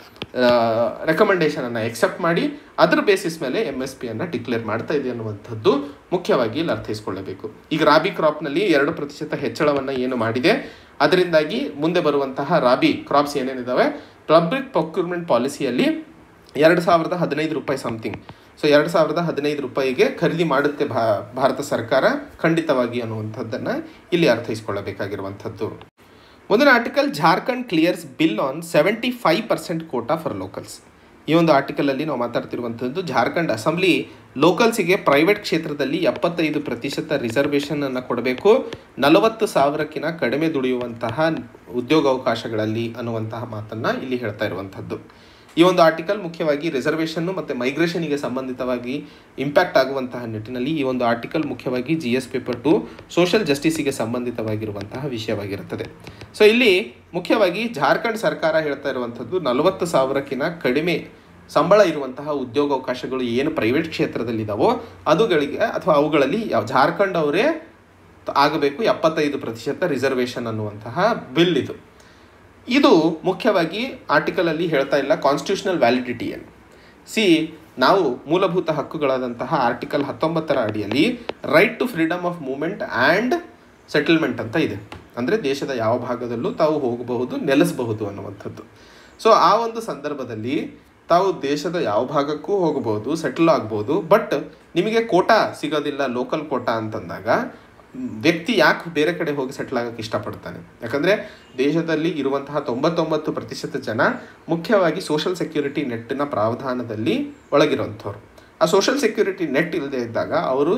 ರೆಕಮೆಂಡೇಶನನ್ನು ಎಕ್ಸೆಪ್ಟ್ ಮಾಡಿ ಅದರ ಬೇಸಿಸ್ ಮೇಲೆ ಎಮ್ ಎಸ್ ಪಿಯನ್ನು ಡಿಕ್ಲೇರ್ ಮಾಡ್ತಾ ಇದೆ ಅನ್ನುವಂಥದ್ದು ಮುಖ್ಯವಾಗಿ ಇಲ್ಲಿ ಅರ್ಥೈಸ್ಕೊಳ್ಳಬೇಕು ಈಗ ರಾಬಿ ಕ್ರಾಪ್ನಲ್ಲಿ ಎರಡು ಪ್ರತಿಶತ ಹೆಚ್ಚಳವನ್ನು ಏನು ಮಾಡಿದೆ ಅದರಿಂದಾಗಿ ಮುಂದೆ ಬರುವಂತಹ ರಾಬಿ ಕ್ರಾಪ್ಸ್ ಏನೇನಿದ್ದಾವೆ ಪಬ್ಲಿಕ್ ಪ್ರೊಕ್ಯೂರ್ಮೆಂಟ್ ಪಾಲಿಸಿಯಲ್ಲಿ ಎರಡು ಸಾವಿರದ ಹದಿನೈದು ರೂಪಾಯಿ ಸಮಥಿಂಗ್ ಸೊ ಎರಡು ಸಾವಿರದ ಹದಿನೈದು ರೂಪಾಯಿಗೆ ಖರೀದಿ ಮಾಡುತ್ತೆ ಭಾ ಭಾರತ ಸರ್ಕಾರ ಖಂಡಿತವಾಗಿ ಅನ್ನುವಂಥದ್ದನ್ನು ಇಲ್ಲಿ ಅರ್ಥೈಸ್ಕೊಳ್ಳಬೇಕಾಗಿರುವಂಥದ್ದು ಮುಂದಿನ article Jharkhand clears bill on seventy five percent quota for locals ಈ ಒಂದು ಆರ್ಟಿಕಲಲ್ಲಿ ನಾವು ಮಾತಾಡ್ತಿರುವಂಥದ್ದು ಜಾರ್ಖಂಡ್ ಅಸೆಂಬ್ಲಿ ಲೋಕಲ್ಸಿಗೆ ಪ್ರೈವೇಟ್ ಕ್ಷೇತ್ರದಲ್ಲಿ ಎಪ್ಪತ್ತೈದು ಪ್ರತಿಶತ ರಿಸರ್ವೇಷನನ್ನು ಕೊಡಬೇಕು ನಲವತ್ತು ಸಾವಿರಕ್ಕಿಂತ ಕಡಿಮೆ ದುಡಿಯುವಂತಹ ಉದ್ಯೋಗಾವಕಾಶಗಳಲ್ಲಿ ಅನ್ನುವಂತಹ ಮಾತನ್ನು ಇಲ್ಲಿ ಹೇಳ್ತಾ ಇರುವಂಥದ್ದು ಈ ಒಂದು ಆರ್ಟಿಕಲ್ ಮುಖ್ಯವಾಗಿ ರಿಸರ್ವೇಷನ್ನು ಮತ್ತು ಮೈಗ್ರೇಷನ್ಗೆ ಸಂಬಂಧಿತವಾಗಿ ಇಂಪ್ಯಾಕ್ಟ್ ಆಗುವಂತಹ ನಿಟ್ಟಿನಲ್ಲಿ ಈ ಒಂದು ಆರ್ಟಿಕಲ್ ಮುಖ್ಯವಾಗಿ G S paper two social ಜಸ್ಟಿಸಿಗೆ ಸಂಬಂಧಿತವಾಗಿರುವಂತಹ ವಿಷಯವಾಗಿರುತ್ತದೆ ಸೊ ಇಲ್ಲಿ ಮುಖ್ಯವಾಗಿ ಜಾರ್ಖಂಡ್ ಸರ್ಕಾರ ಹೇಳ್ತಾ ಇರುವಂಥದ್ದು ನಲವತ್ತು ಸಾವಿರಕ್ಕಿಂತ ಕಡಿಮೆ ಸಂಬಳ ಇರುವಂತಹ ಉದ್ಯೋಗಾವಕಾಶಗಳು ಏನು ಪ್ರೈವೇಟ್ ಕ್ಷೇತ್ರದಲ್ಲಿದ್ದಾವೋ ಅದುಗಳಿಗೆ ಅಥವಾ ಅವುಗಳಲ್ಲಿ ಯಾವ ಜಾರ್ಖಂಡ್ ಅವರೇ ಆಗಬೇಕು ಎಪ್ಪತ್ತೈದು ಪ್ರತಿಶತ ರಿಸರ್ವೇಷನ್ ಅನ್ನುವಂತಹ ಬಿಲ್ ಇದು ಇದು ಮುಖ್ಯವಾಗಿ ಆರ್ಟಿಕಲಲ್ಲಿ ಹೇಳ್ತಾ ಇಲ್ಲ ಕಾನ್ಸ್ಟಿಟ್ಯೂಷನಲ್ ವ್ಯಾಲಿಡಿಟಿಯನ್ನು ಸಿ ನಾವು ಮೂಲಭೂತ ಹಕ್ಕುಗಳಾದಂತಹ ಆರ್ಟಿಕಲ್ ಹತ್ತೊಂಬತ್ತರ ಅಡಿಯಲ್ಲಿ right to freedom of movement and settlement ಅಂತ ಇದೆ ಅಂದರೆ ದೇಶದ ಯಾವ ಭಾಗದಲ್ಲೂ ತಾವು ಹೋಗಬಹುದು ನೆಲೆಸಬಹುದು ಅನ್ನುವಂಥದ್ದು ಸೊ ಆ ಒಂದು ಸಂದರ್ಭದಲ್ಲಿ ತಾವು ದೇಶದ ಯಾವ ಭಾಗಕ್ಕೂ ಹೋಗಬಹುದು ಸೆಟಲ್ ಆಗ್ಬೋದು ಬಟ್ ನಿಮಗೆ ಕೋಟಾ ಸಿಗೋದಿಲ್ಲ ಲೋಕಲ್ ಕೋಟಾ ಅಂತಂದಾಗ ಮ್, ವ್ಯಕ್ತಿ ಯಾಕೆ ಬೇರೆ ಕಡೆ ಹೋಗಿ ಸೆಟ್ಲ್ ಆಗಕ್ಕೆ ಇಷ್ಟಪಡ್ತಾನೆ ಯಾಕಂದರೆ ದೇಶದಲ್ಲಿ ಇರುವಂತಹ ತೊಂಬತ್ತೊಂಬತ್ತು ಪ್ರತಿಶತ ಜನ ಮುಖ್ಯವಾಗಿ ಸೋಷಲ್ ಸೆಕ್ಯೂರಿಟಿ ನೆಟ್ಟಿನ ಪ್ರಾವಧಾನದಲ್ಲಿ ಒಳಗಿರುವಂಥವ್ರು ಆ ಸೋಷಲ್ ಸೆಕ್ಯೂರಿಟಿ ನೆಟ್ ಇಲ್ಲದೆ ಇದ್ದಾಗ ಅವರು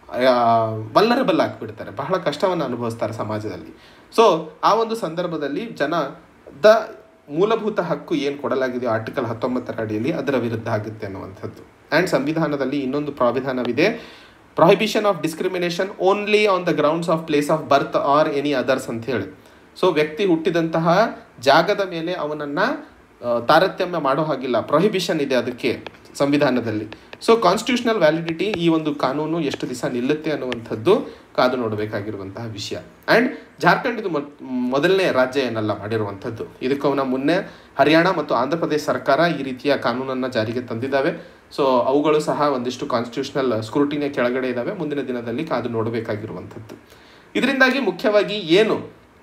ವಲ್ಲರಬಲ್ ಆಗಿಬಿಡ್ತಾರೆ ಬಹಳ ಕಷ್ಟವನ್ನು ಅನುಭವಿಸ್ತಾರೆ ಸಮಾಜದಲ್ಲಿ ಸೊ ಆ ಒಂದು ಸಂದರ್ಭದಲ್ಲಿ ಜನದ ಮೂಲಭೂತ ಹಕ್ಕು ಏನು ಕೊಡಲಾಗಿದೆಯೋ ಆರ್ಟಿಕಲ್ ಹತ್ತೊಂಬತ್ತರ ಅಡಿಯಲ್ಲಿ ಅದರ ವಿರುದ್ಧ ಆಗುತ್ತೆ ಅನ್ನುವಂಥದ್ದು ಆ್ಯಂಡ್ ಸಂವಿಧಾನದಲ್ಲಿ ಇನ್ನೊಂದು ಪ್ರಾವಿಧಾನವಿದೆ prohibition of discrimination only on the grounds of place of birth or any others ಅಂತ ಹೇಳಿ ಸೊ ವ್ಯಕ್ತಿ ಹುಟ್ಟಿದಂತಹ ಜಾಗದ ಮೇಲೆ ಅವನನ್ನು ತಾರತಮ್ಯ ಮಾಡೋ ಹಾಗಿಲ್ಲ ಪ್ರೊಹಿಬಿಷನ್ ಇದೆ ಅದಕ್ಕೆ ಸಂವಿಧಾನದಲ್ಲಿ ಸೊ ಕಾನ್ಸ್ಟಿಟ್ಯೂಷನಲ್ ವ್ಯಾಲಿಡಿಟಿ ಈ ಒಂದು ಕಾನೂನು ಎಷ್ಟು ದಿವಸ ನಿಲ್ಲುತ್ತೆ ಅನ್ನುವಂಥದ್ದು ಕಾದು ನೋಡಬೇಕಾಗಿರುವಂತಹ ವಿಷಯ ಆ್ಯಂಡ್ ಜಾರ್ಖಂಡ್ ಇದು ಮೊದ್- ಮೊದಲನೇ ರಾಜ್ಯ ಏನಲ್ಲ ಮಾಡಿರುವಂಥದ್ದು ಇದಕ್ಕವನ ಮುನ್ನೆ ಹರಿಯಾಣ ಮತ್ತು ಆಂಧ್ರ ಪ್ರದೇಶ ಸರ್ಕಾರ ಈ ರೀತಿಯ ಕಾನೂನನ್ನು ಜಾರಿಗೆ ತಂದಿದ್ದಾವೆ ಸೊ ಅವುಗಳು ಸಹ ಒಂದಿಷ್ಟು ಕಾನ್ಸ್ಟಿಟ್ಯೂಷನಲ್ ಸ್ಕ್ರೂಟಿನಿಯ ಕೆಳಗಡೆ ಇದ್ದಾವೆ ಮುಂದಿನ ದಿನದಲ್ಲಿ ಕಾದು ನೋಡಬೇಕಾಗಿರುವಂಥದ್ದು ಇದರಿಂದಾಗಿ ಮುಖ್ಯವಾಗಿ ಏನು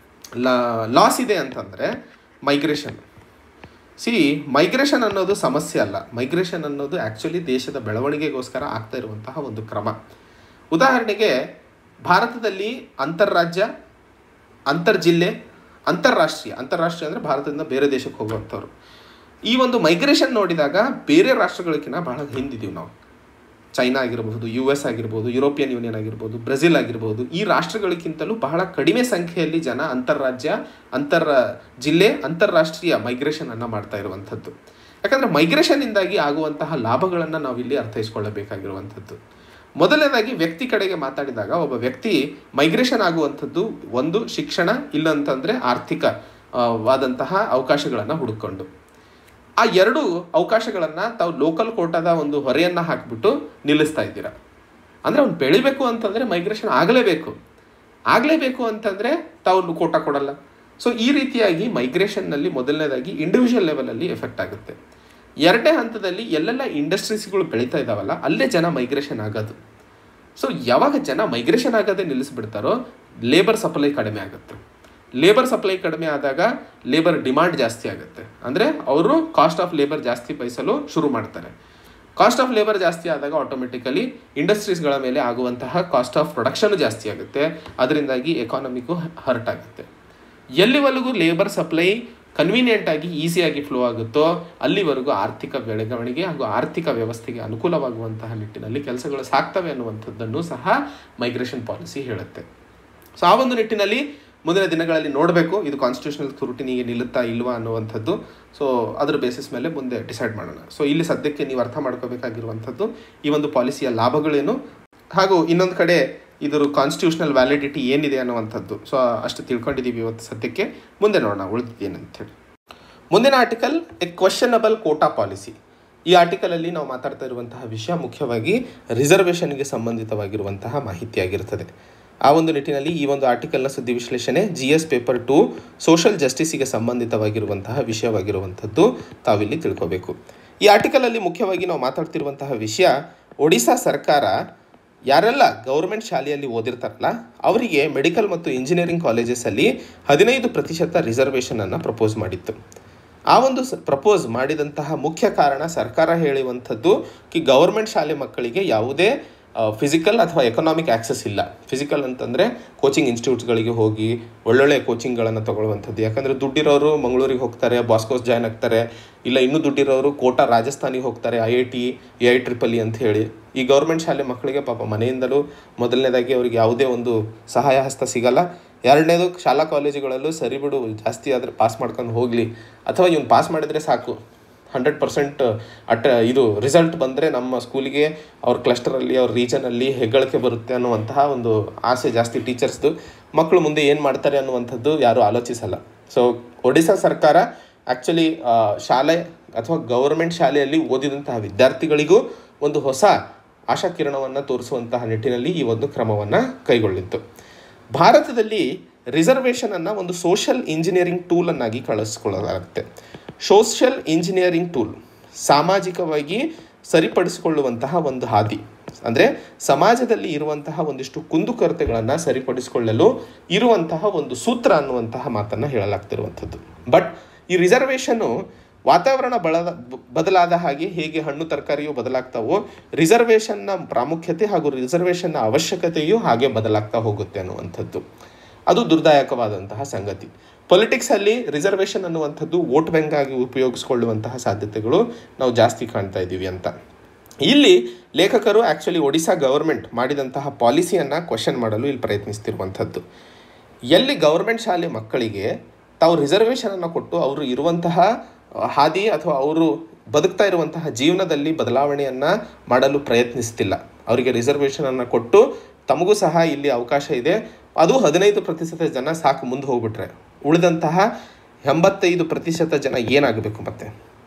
ಲಾಸ್ ಇದೆ ಅಂತಂದರೆ ಮೈಗ್ರೇಷನ್ ಸಿ ಮೈಗ್ರೇಷನ್ ಅನ್ನೋದು ಸಮಸ್ಯೆ ಅಲ್ಲ ಮೈಗ್ರೇಷನ್ ಅನ್ನೋದು ಆ್ಯಕ್ಚುಲಿ ದೇಶದ ಬೆಳವಣಿಗೆಗೋಸ್ಕರ ಆಗ್ತಾ ಇರುವಂತಹ ಒಂದು ಕ್ರಮ ಉದಾಹರಣೆಗೆ ಭಾರತದಲ್ಲಿ ಅಂತಾರಾಜ್ಯ ಅಂತರ್ಜಿಲ್ಲೆ ಅಂತಾರಾಷ್ಟ್ರೀಯ ಅಂತಾರಾಷ್ಟ್ರೀಯ ಅಂದರೆ ಭಾರತದಿಂದ ಬೇರೆ ದೇಶಕ್ಕೆ ಹೋಗುವಂಥವ್ರು ಈ ಒಂದು ಮೈಗ್ರೇಷನ್ ನೋಡಿದಾಗ ಬೇರೆ ರಾಷ್ಟ್ರಗಳಿಗಿಂತ ಬಹಳ ಹಿಂದಿದ್ದೀವಿ ನಾವು ಚೈನಾ ಆಗಿರಬಹುದು ಯು ಎಸ್ ಆಗಿರ್ಬೋದು ಯುರೋಪಿಯನ್ ಯೂನಿಯನ್ ಆಗಿರ್ಬೋದು ಬ್ರೆಜಿಲ್ ಆಗಿರ್ಬೋದು ಈ ರಾಷ್ಟ್ರಗಳಿಗಿಂತಲೂ ಬಹಳ ಕಡಿಮೆ ಸಂಖ್ಯೆಯಲ್ಲಿ ಜನ ಅಂತಾರಾಜ್ಯ ಅಂತರ್ ಜಿಲ್ಲೆ ಅಂತಾರಾಷ್ಟ್ರೀಯ ಮೈಗ್ರೇಷನನ್ನು ಮಾಡ್ತಾ ಇರುವಂಥದ್ದು ಯಾಕಂದರೆ ಮೈಗ್ರೇಷನ್ನಿಂದಾಗಿ ಆಗುವಂತಹ ಲಾಭಗಳನ್ನು ನಾವಿಲ್ಲಿ ಅರ್ಥೈಸ್ಕೊಳ್ಳಬೇಕಾಗಿರುವಂಥದ್ದು ಮೊದಲನೇದಾಗಿ ವ್ಯಕ್ತಿ ಕಡೆಗೆ ಮಾತಾಡಿದಾಗ ಒಬ್ಬ ವ್ಯಕ್ತಿ ಮೈಗ್ರೇಷನ್ ಆಗುವಂಥದ್ದು ಒಂದು ಶಿಕ್ಷಣ ಇಲ್ಲಂತಂದರೆ ಆರ್ಥಿಕ ಆ, ವಾದಂತಹ ಅವಕಾಶಗಳನ್ನು ಹುಡುಕೊಂಡು ಆ ಎರಡು ಅವಕಾಶಗಳನ್ನು ತಾವು ಲೋಕಲ್ ಕೋಟಾದ ಒಂದು ಹೊರೆಯನ್ನು ಹಾಕಿಬಿಟ್ಟು ನಿಲ್ಲಿಸ್ತಾ ಇದ್ದೀರಾ ಅಂದರೆ ಅವ್ನು ಬೆಳಿಬೇಕು ಅಂತಂದರೆ ಮೈಗ್ರೇಷನ್ ಆಗಲೇಬೇಕು ಆಗಲೇಬೇಕು ಅಂತಂದರೆ ತಾವು ಕೋಟ ಕೊಡಲ್ಲ ಸೊ ಈ ರೀತಿಯಾಗಿ ಮೈಗ್ರೇಷನ್ನಲ್ಲಿ ಮೊದಲನೇದಾಗಿ ಇಂಡಿವಿಜುವಲ್ ಲೆವೆಲಲ್ಲಿ ಎಫೆಕ್ಟ್ ಆಗುತ್ತೆ ಎರಡನೇ ಹಂತದಲ್ಲಿ ಎಲ್ಲೆಲ್ಲ ಇಂಡಸ್ಟ್ರೀಸ್ಗಳು ಬೆಳೀತಾ ಇದ್ದಾವಲ್ಲ ಅಲ್ಲೇ ಜನ ಮೈಗ್ರೇಷನ್ ಆಗೋದು ಸೊ ಯಾವಾಗ ಜನ ಮೈಗ್ರೇಷನ್ ಆಗೋದೇ ನಿಲ್ಲಿಸ್ಬಿಡ್ತಾರೋ ಲೇಬರ್ ಸಪ್ಲೈ ಕಡಿಮೆ ಆಗುತ್ತೆ ಲೇಬರ್ ಸಪ್ಲೈ ಕಡಿಮೆ ಆದಾಗ ಲೇಬರ್ ಡಿಮಾಂಡ್ ಜಾಸ್ತಿ ಆಗುತ್ತೆ ಅಂದರೆ ಅವರು ಕಾಸ್ಟ್ ಆಫ್ ಲೇಬರ್ ಜಾಸ್ತಿ ಬಯಸಲು ಶುರು ಮಾಡ್ತಾರೆ ಕಾಸ್ಟ್ ಆಫ್ ಲೇಬರ್ ಜಾಸ್ತಿ ಆದಾಗ ಆಟೋಮೆಟಿಕಲಿ ಇಂಡಸ್ಟ್ರೀಸ್ಗಳ ಮೇಲೆ ಆಗುವಂತಹ ಕಾಸ್ಟ್ ಆಫ್ ಪ್ರೊಡಕ್ಷನ್ ಜಾಸ್ತಿ ಆಗುತ್ತೆ ಅದರಿಂದಾಗಿ ಎಕಾನಮಿಗೂ ಹರ್ಟ್ ಆಗುತ್ತೆ ಎಲ್ಲಿವರೆಗೂ ಲೇಬರ್ ಸಪ್ಲೈ ಕನ್ವೀನಿಯೆಂಟ್ ಆಗಿ ಈಸಿಯಾಗಿ ಫ್ಲೋ ಆಗುತ್ತೋ ಅಲ್ಲಿವರೆಗೂ ಆರ್ಥಿಕ ಬೆಳವಣಿಗೆ ಹಾಗೂ ಆರ್ಥಿಕ ವ್ಯವಸ್ಥೆಗೆ ಅನುಕೂಲವಾಗುವಂತಹ ನಿಟ್ಟಿನಲ್ಲಿ ಕೆಲಸಗಳು ಸಾಕ್ತವೆ ಅನ್ನುವಂಥದ್ದನ್ನು ಸಹ ಮೈಗ್ರೇಷನ್ ಪಾಲಿಸಿ ಹೇಳುತ್ತೆ ಸೊ ಆ ಒಂದು ನಿಟ್ಟಿನಲ್ಲಿ ಮುಂದಿನ ದಿನಗಳಲ್ಲಿ ನೋಡಬೇಕು ಇದು ಕಾನ್ಸ್ಟಿಟ್ಯೂಷನಲ್ ಸ್ಕ್ರೂಟಿನಿಗೆ ನಿಲ್ಲುತ್ತಾ ಇಲ್ವಾ ಅನ್ನುವಂಥದ್ದು ಸೊ ಅದರ ಬೇಸಿಸ್ ಮೇಲೆ ಮುಂದೆ ಡಿಸೈಡ್ ಮಾಡೋಣ ಸೊ ಇಲ್ಲಿ ಸದ್ಯಕ್ಕೆ ನೀವು ಅರ್ಥ ಮಾಡ್ಕೋಬೇಕಾಗಿರುವಂಥದ್ದು ಈ ಒಂದು ಪಾಲಿಸಿಯ ಲಾಭಗಳೇನು ಹಾಗೂ ಇನ್ನೊಂದು ಕಡೆ ಇದರ ಕಾನ್ಸ್ಟಿಟ್ಯೂಷನಲ್ ವ್ಯಾಲಿಡಿಟಿ ಏನಿದೆ ಅನ್ನುವಂಥದ್ದು ಸೊ ಅಷ್ಟು ತಿಳ್ಕೊಂಡಿದ್ದೀವಿ ಇವತ್ತು ಸದ್ಯಕ್ಕೆ ಮುಂದೆ ನೋಡೋಣ ಉಳಿದಿದ್ದೇನಂತೇಳಿ ಮುಂದಿನ article a questionable quota policy ಈ ಆರ್ಟಿಕಲಲ್ಲಿ ನಾವು ಮಾತಾಡ್ತಾ ಇರುವಂತಹ ವಿಷಯ ಮುಖ್ಯವಾಗಿ ರಿಸರ್ವೇಷನ್ಗೆ ಸಂಬಂಧಿತವಾಗಿರುವಂತಹ ಮಾಹಿತಿಯಾಗಿರ್ತದೆ ಆ ಒಂದು ನಿಟ್ಟಿನಲ್ಲಿ ಈ ಒಂದು ಆರ್ಟಿಕಲ್ನ ಸುದ್ದಿ ವಿಶ್ಲೇಷಣೆ G S paper two social ಜಸ್ಟಿಸಿಗೆ ಸಂಬಂಧಿತವಾಗಿರುವಂತಹ ವಿಷಯವಾಗಿರುವಂಥದ್ದು ತಾವಿಲ್ಲಿ ತಿಳ್ಕೋಬೇಕು ಈ ಆರ್ಟಿಕಲಲ್ಲಿ ಮುಖ್ಯವಾಗಿ ನಾವು ಮಾತಾಡ್ತಿರುವಂತಹ ವಿಷಯ ಒಡಿಶಾ ಸರ್ಕಾರ ಯಾರೆಲ್ಲ ಗೌರ್ಮೆಂಟ್ ಶಾಲೆಯಲ್ಲಿ ಓದಿರ್ತಾರಲ್ಲ ಅವರಿಗೆ ಮೆಡಿಕಲ್ ಮತ್ತು ಇಂಜಿನಿಯರಿಂಗ್ ಕಾಲೇಜಸಲ್ಲಿ ಹದಿನೈದು ಪ್ರತಿಶತ ರಿಸರ್ವೇಷನನ್ನು ಪ್ರಪೋಸ್ ಮಾಡಿತ್ತು ಆ ಒಂದು ಸ ಪ್ರಪೋಸ್ ಮಾಡಿದಂತಹ ಮುಖ್ಯ ಕಾರಣ ಸರ್ಕಾರ ಹೇಳುವಂಥದ್ದು ಕಿ ಗೌರ್ಮೆಂಟ್ ಶಾಲೆ ಮಕ್ಕಳಿಗೆ ಯಾವುದೇ ಫಿಸಿಕಲ್ ಅಥವಾ ಎಕನಾಮಿಕ್ ಆ್ಯಕ್ಸಸ್ ಇಲ್ಲ ಫಿಸಿಕಲ್ ಅಂತಂದರೆ ಕೋಚಿಂಗ್ ಇನ್ಸ್ಟಿಟ್ಯೂಟ್ಸ್ಗಳಿಗೆ ಹೋಗಿ ಒಳ್ಳೊಳ್ಳೆ ಕೋಚಿಂಗ್ಗಳನ್ನು ತಗೊಳ್ಳುವಂಥದ್ದು ಯಾಕಂದರೆ ದುಡ್ಡಿರೋರು ಮಂಗಳೂರಿಗೆ ಹೋಗ್ತಾರೆ ಬಾಸ್ಕೋಸ್ ಜಾಯ್ನ್ ಆಗ್ತಾರೆ ಇಲ್ಲ ಇನ್ನೂ ದುಡ್ಡಿರೋರು ಕೋಟಾ ರಾಜಸ್ಥಾನಿಗೆ ಹೋಗ್ತಾರೆ I I T A I triple E ಅಂತ ಹೇಳಿ ಈ ಗೌರ್ಮೆಂಟ್ ಶಾಲೆ ಮಕ್ಕಳಿಗೆ ಪಾಪ ಮನೆಯಿಂದಲೂ ಮೊದಲನೇದಾಗಿ ಅವ್ರಿಗೆ ಯಾವುದೇ ಒಂದು ಸಹಾಯ ಹಸ್ತ ಸಿಗಲ್ಲ ಎರಡನೇದು ಶಾಲಾ ಕಾಲೇಜುಗಳಲ್ಲೂ ಸರಿ ಬಿಡು ಜಾಸ್ತಿ ಆದರೆ ಪಾಸ್ ಮಾಡ್ಕೊಂಡು ಹೋಗಲಿ ಅಥವಾ ಇವ್ನು ಪಾಸ್ ಮಾಡಿದರೆ ಸಾಕು ಹಂಡ್ರೆಡ್ ಪರ್ಸೆಂಟ್ ಅಟ್ ಇದು ರಿಸಲ್ಟ್ ಬಂದರೆ ನಮ್ಮ ಸ್ಕೂಲಿಗೆ ಅವ್ರ ಕ್ಲಸ್ಟರಲ್ಲಿ ಅವ್ರ ರೀಜನಲ್ಲಿ ಹೆಗ್ಗಳಿಕೆ ಬರುತ್ತೆ ಅನ್ನುವಂತಹ ಒಂದು ಆಸೆ ಜಾಸ್ತಿ ಟೀಚರ್ಸ್ದು ಮಕ್ಕಳು ಮುಂದೆ ಏನು ಮಾಡ್ತಾರೆ ಅನ್ನುವಂಥದ್ದು ಯಾರೂ ಆಲೋಚಿಸಲ್ಲ ಸೊ ಒಡಿಶಾ ಸರ್ಕಾರ ಆ್ಯಕ್ಚುಲಿ ಶಾಲೆ ಅಥವಾ ಗೌರ್ಮೆಂಟ್ ಶಾಲೆಯಲ್ಲಿ ಓದಿದಂತಹ ವಿದ್ಯಾರ್ಥಿಗಳಿಗೂ ಒಂದು ಹೊಸ ಆಶಾಕಿರಣವನ್ನು ತೋರಿಸುವಂತಹ ನಿಟ್ಟಿನಲ್ಲಿ ಈ ಒಂದು ಕ್ರಮವನ್ನು ಕೈಗೊಳ್ಳಿತ್ತು ಭಾರತದಲ್ಲಿ ರಿಸರ್ವೇಷನನ್ನು ಒಂದು ಸೋಷಲ್ ಇಂಜಿನಿಯರಿಂಗ್ ಟೂಲನ್ನಾಗಿ ಕಳಿಸ್ಕೊಳ್ಳಲಾಗುತ್ತೆ ಸೋಷಲ್ ಇಂಜಿನಿಯರಿಂಗ್ ಟೂಲ್ ಸಾಮಾಜಿಕವಾಗಿ ಸರಿಪಡಿಸಿಕೊಳ್ಳುವಂತಹ ಒಂದು ಹಾದಿ ಅಂದರೆ ಸಮಾಜದಲ್ಲಿ ಇರುವಂತಹ ಒಂದಿಷ್ಟು ಕುಂದುಕೊರತೆಗಳನ್ನು ಸರಿಪಡಿಸಿಕೊಳ್ಳಲು ಇರುವಂತಹ ಒಂದು ಸೂತ್ರ ಅನ್ನುವಂತಹ ಮಾತನ್ನು ಹೇಳಲಾಗ್ತಿರುವಂಥದ್ದು ಬಟ್ ಈ ರಿಸರ್ವೇಷನ್ನು ವಾತಾವರಣ ಬಳದ ಬದಲಾದ ಹಾಗೆ ಹೇಗೆ ಹಣ್ಣು ತರಕಾರಿಯು ಬದಲಾಗ್ತಾವೋ ರಿಸರ್ವೇಷನ್ನ ಪ್ರಾಮುಖ್ಯತೆ ಹಾಗೂ ರಿಸರ್ವೇಷನ್ನ ಅವಶ್ಯಕತೆಯೂ ಹಾಗೆ ಬದಲಾಗ್ತಾ ಹೋಗುತ್ತೆ ಅನ್ನುವಂಥದ್ದು ಅದು ದುರ್ದಾಯಕವಾದಂತಹ ಸಂಗತಿ ಪೊಲಿಟಿಕ್ಸಲ್ಲಿ ರಿಸರ್ವೇಷನ್ ಅನ್ನುವಂಥದ್ದು ವೋಟ್ ಬ್ಯಾಂಕ್ ಆಗಿ ಉಪಯೋಗಿಸ್ಕೊಳ್ಳುವಂತಹ ಸಾಧ್ಯತೆಗಳು ನಾವು ಜಾಸ್ತಿ ಕಾಣ್ತಾ ಇದ್ದೀವಿ ಅಂತ ಇಲ್ಲಿ ಲೇಖಕರು ಆ್ಯಕ್ಚುಲಿ ಒಡಿಶಾ ಗವರ್ಮೆಂಟ್ ಮಾಡಿದಂತಹ ಪಾಲಿಸಿಯನ್ನು ಕ್ವಶನ್ ಮಾಡಲು ಇಲ್ಲಿ ಪ್ರಯತ್ನಿಸ್ತಿರುವಂಥದ್ದು ಎಲ್ಲಿ ಗೌರ್ಮೆಂಟ್ ಶಾಲೆ ಮಕ್ಕಳಿಗೆ ತಾವು ರಿಸರ್ವೇಷನನ್ನು ಕೊಟ್ಟು ಅವರು ಇರುವಂತಹ ಹಾದಿ ಅಥವಾ ಅವರು ಬದುಕ್ತಾ ಇರುವಂತಹ ಜೀವನದಲ್ಲಿ ಬದಲಾವಣೆಯನ್ನು ಮಾಡಲು ಪ್ರಯತ್ನಿಸ್ತಿಲ್ಲ ಅವರಿಗೆ ರಿಸರ್ವೇಷನನ್ನು ಕೊಟ್ಟು ತಮಗೂ ಸಹ ಇಲ್ಲಿ ಅವಕಾಶ ಇದೆ ಅದು ಹದಿನೈದು ಪ್ರತಿಶತ ಜನ ಸಾಕು ಮುಂದೆ ಹೋಗ್ಬಿಟ್ರೆ ಉಳಿದಂತಹ ಎಂಬತ್ತೈದು ಪ್ರತಿಶತ ಜನ ಏನಾಗಬೇಕು ಮತ್ತೆ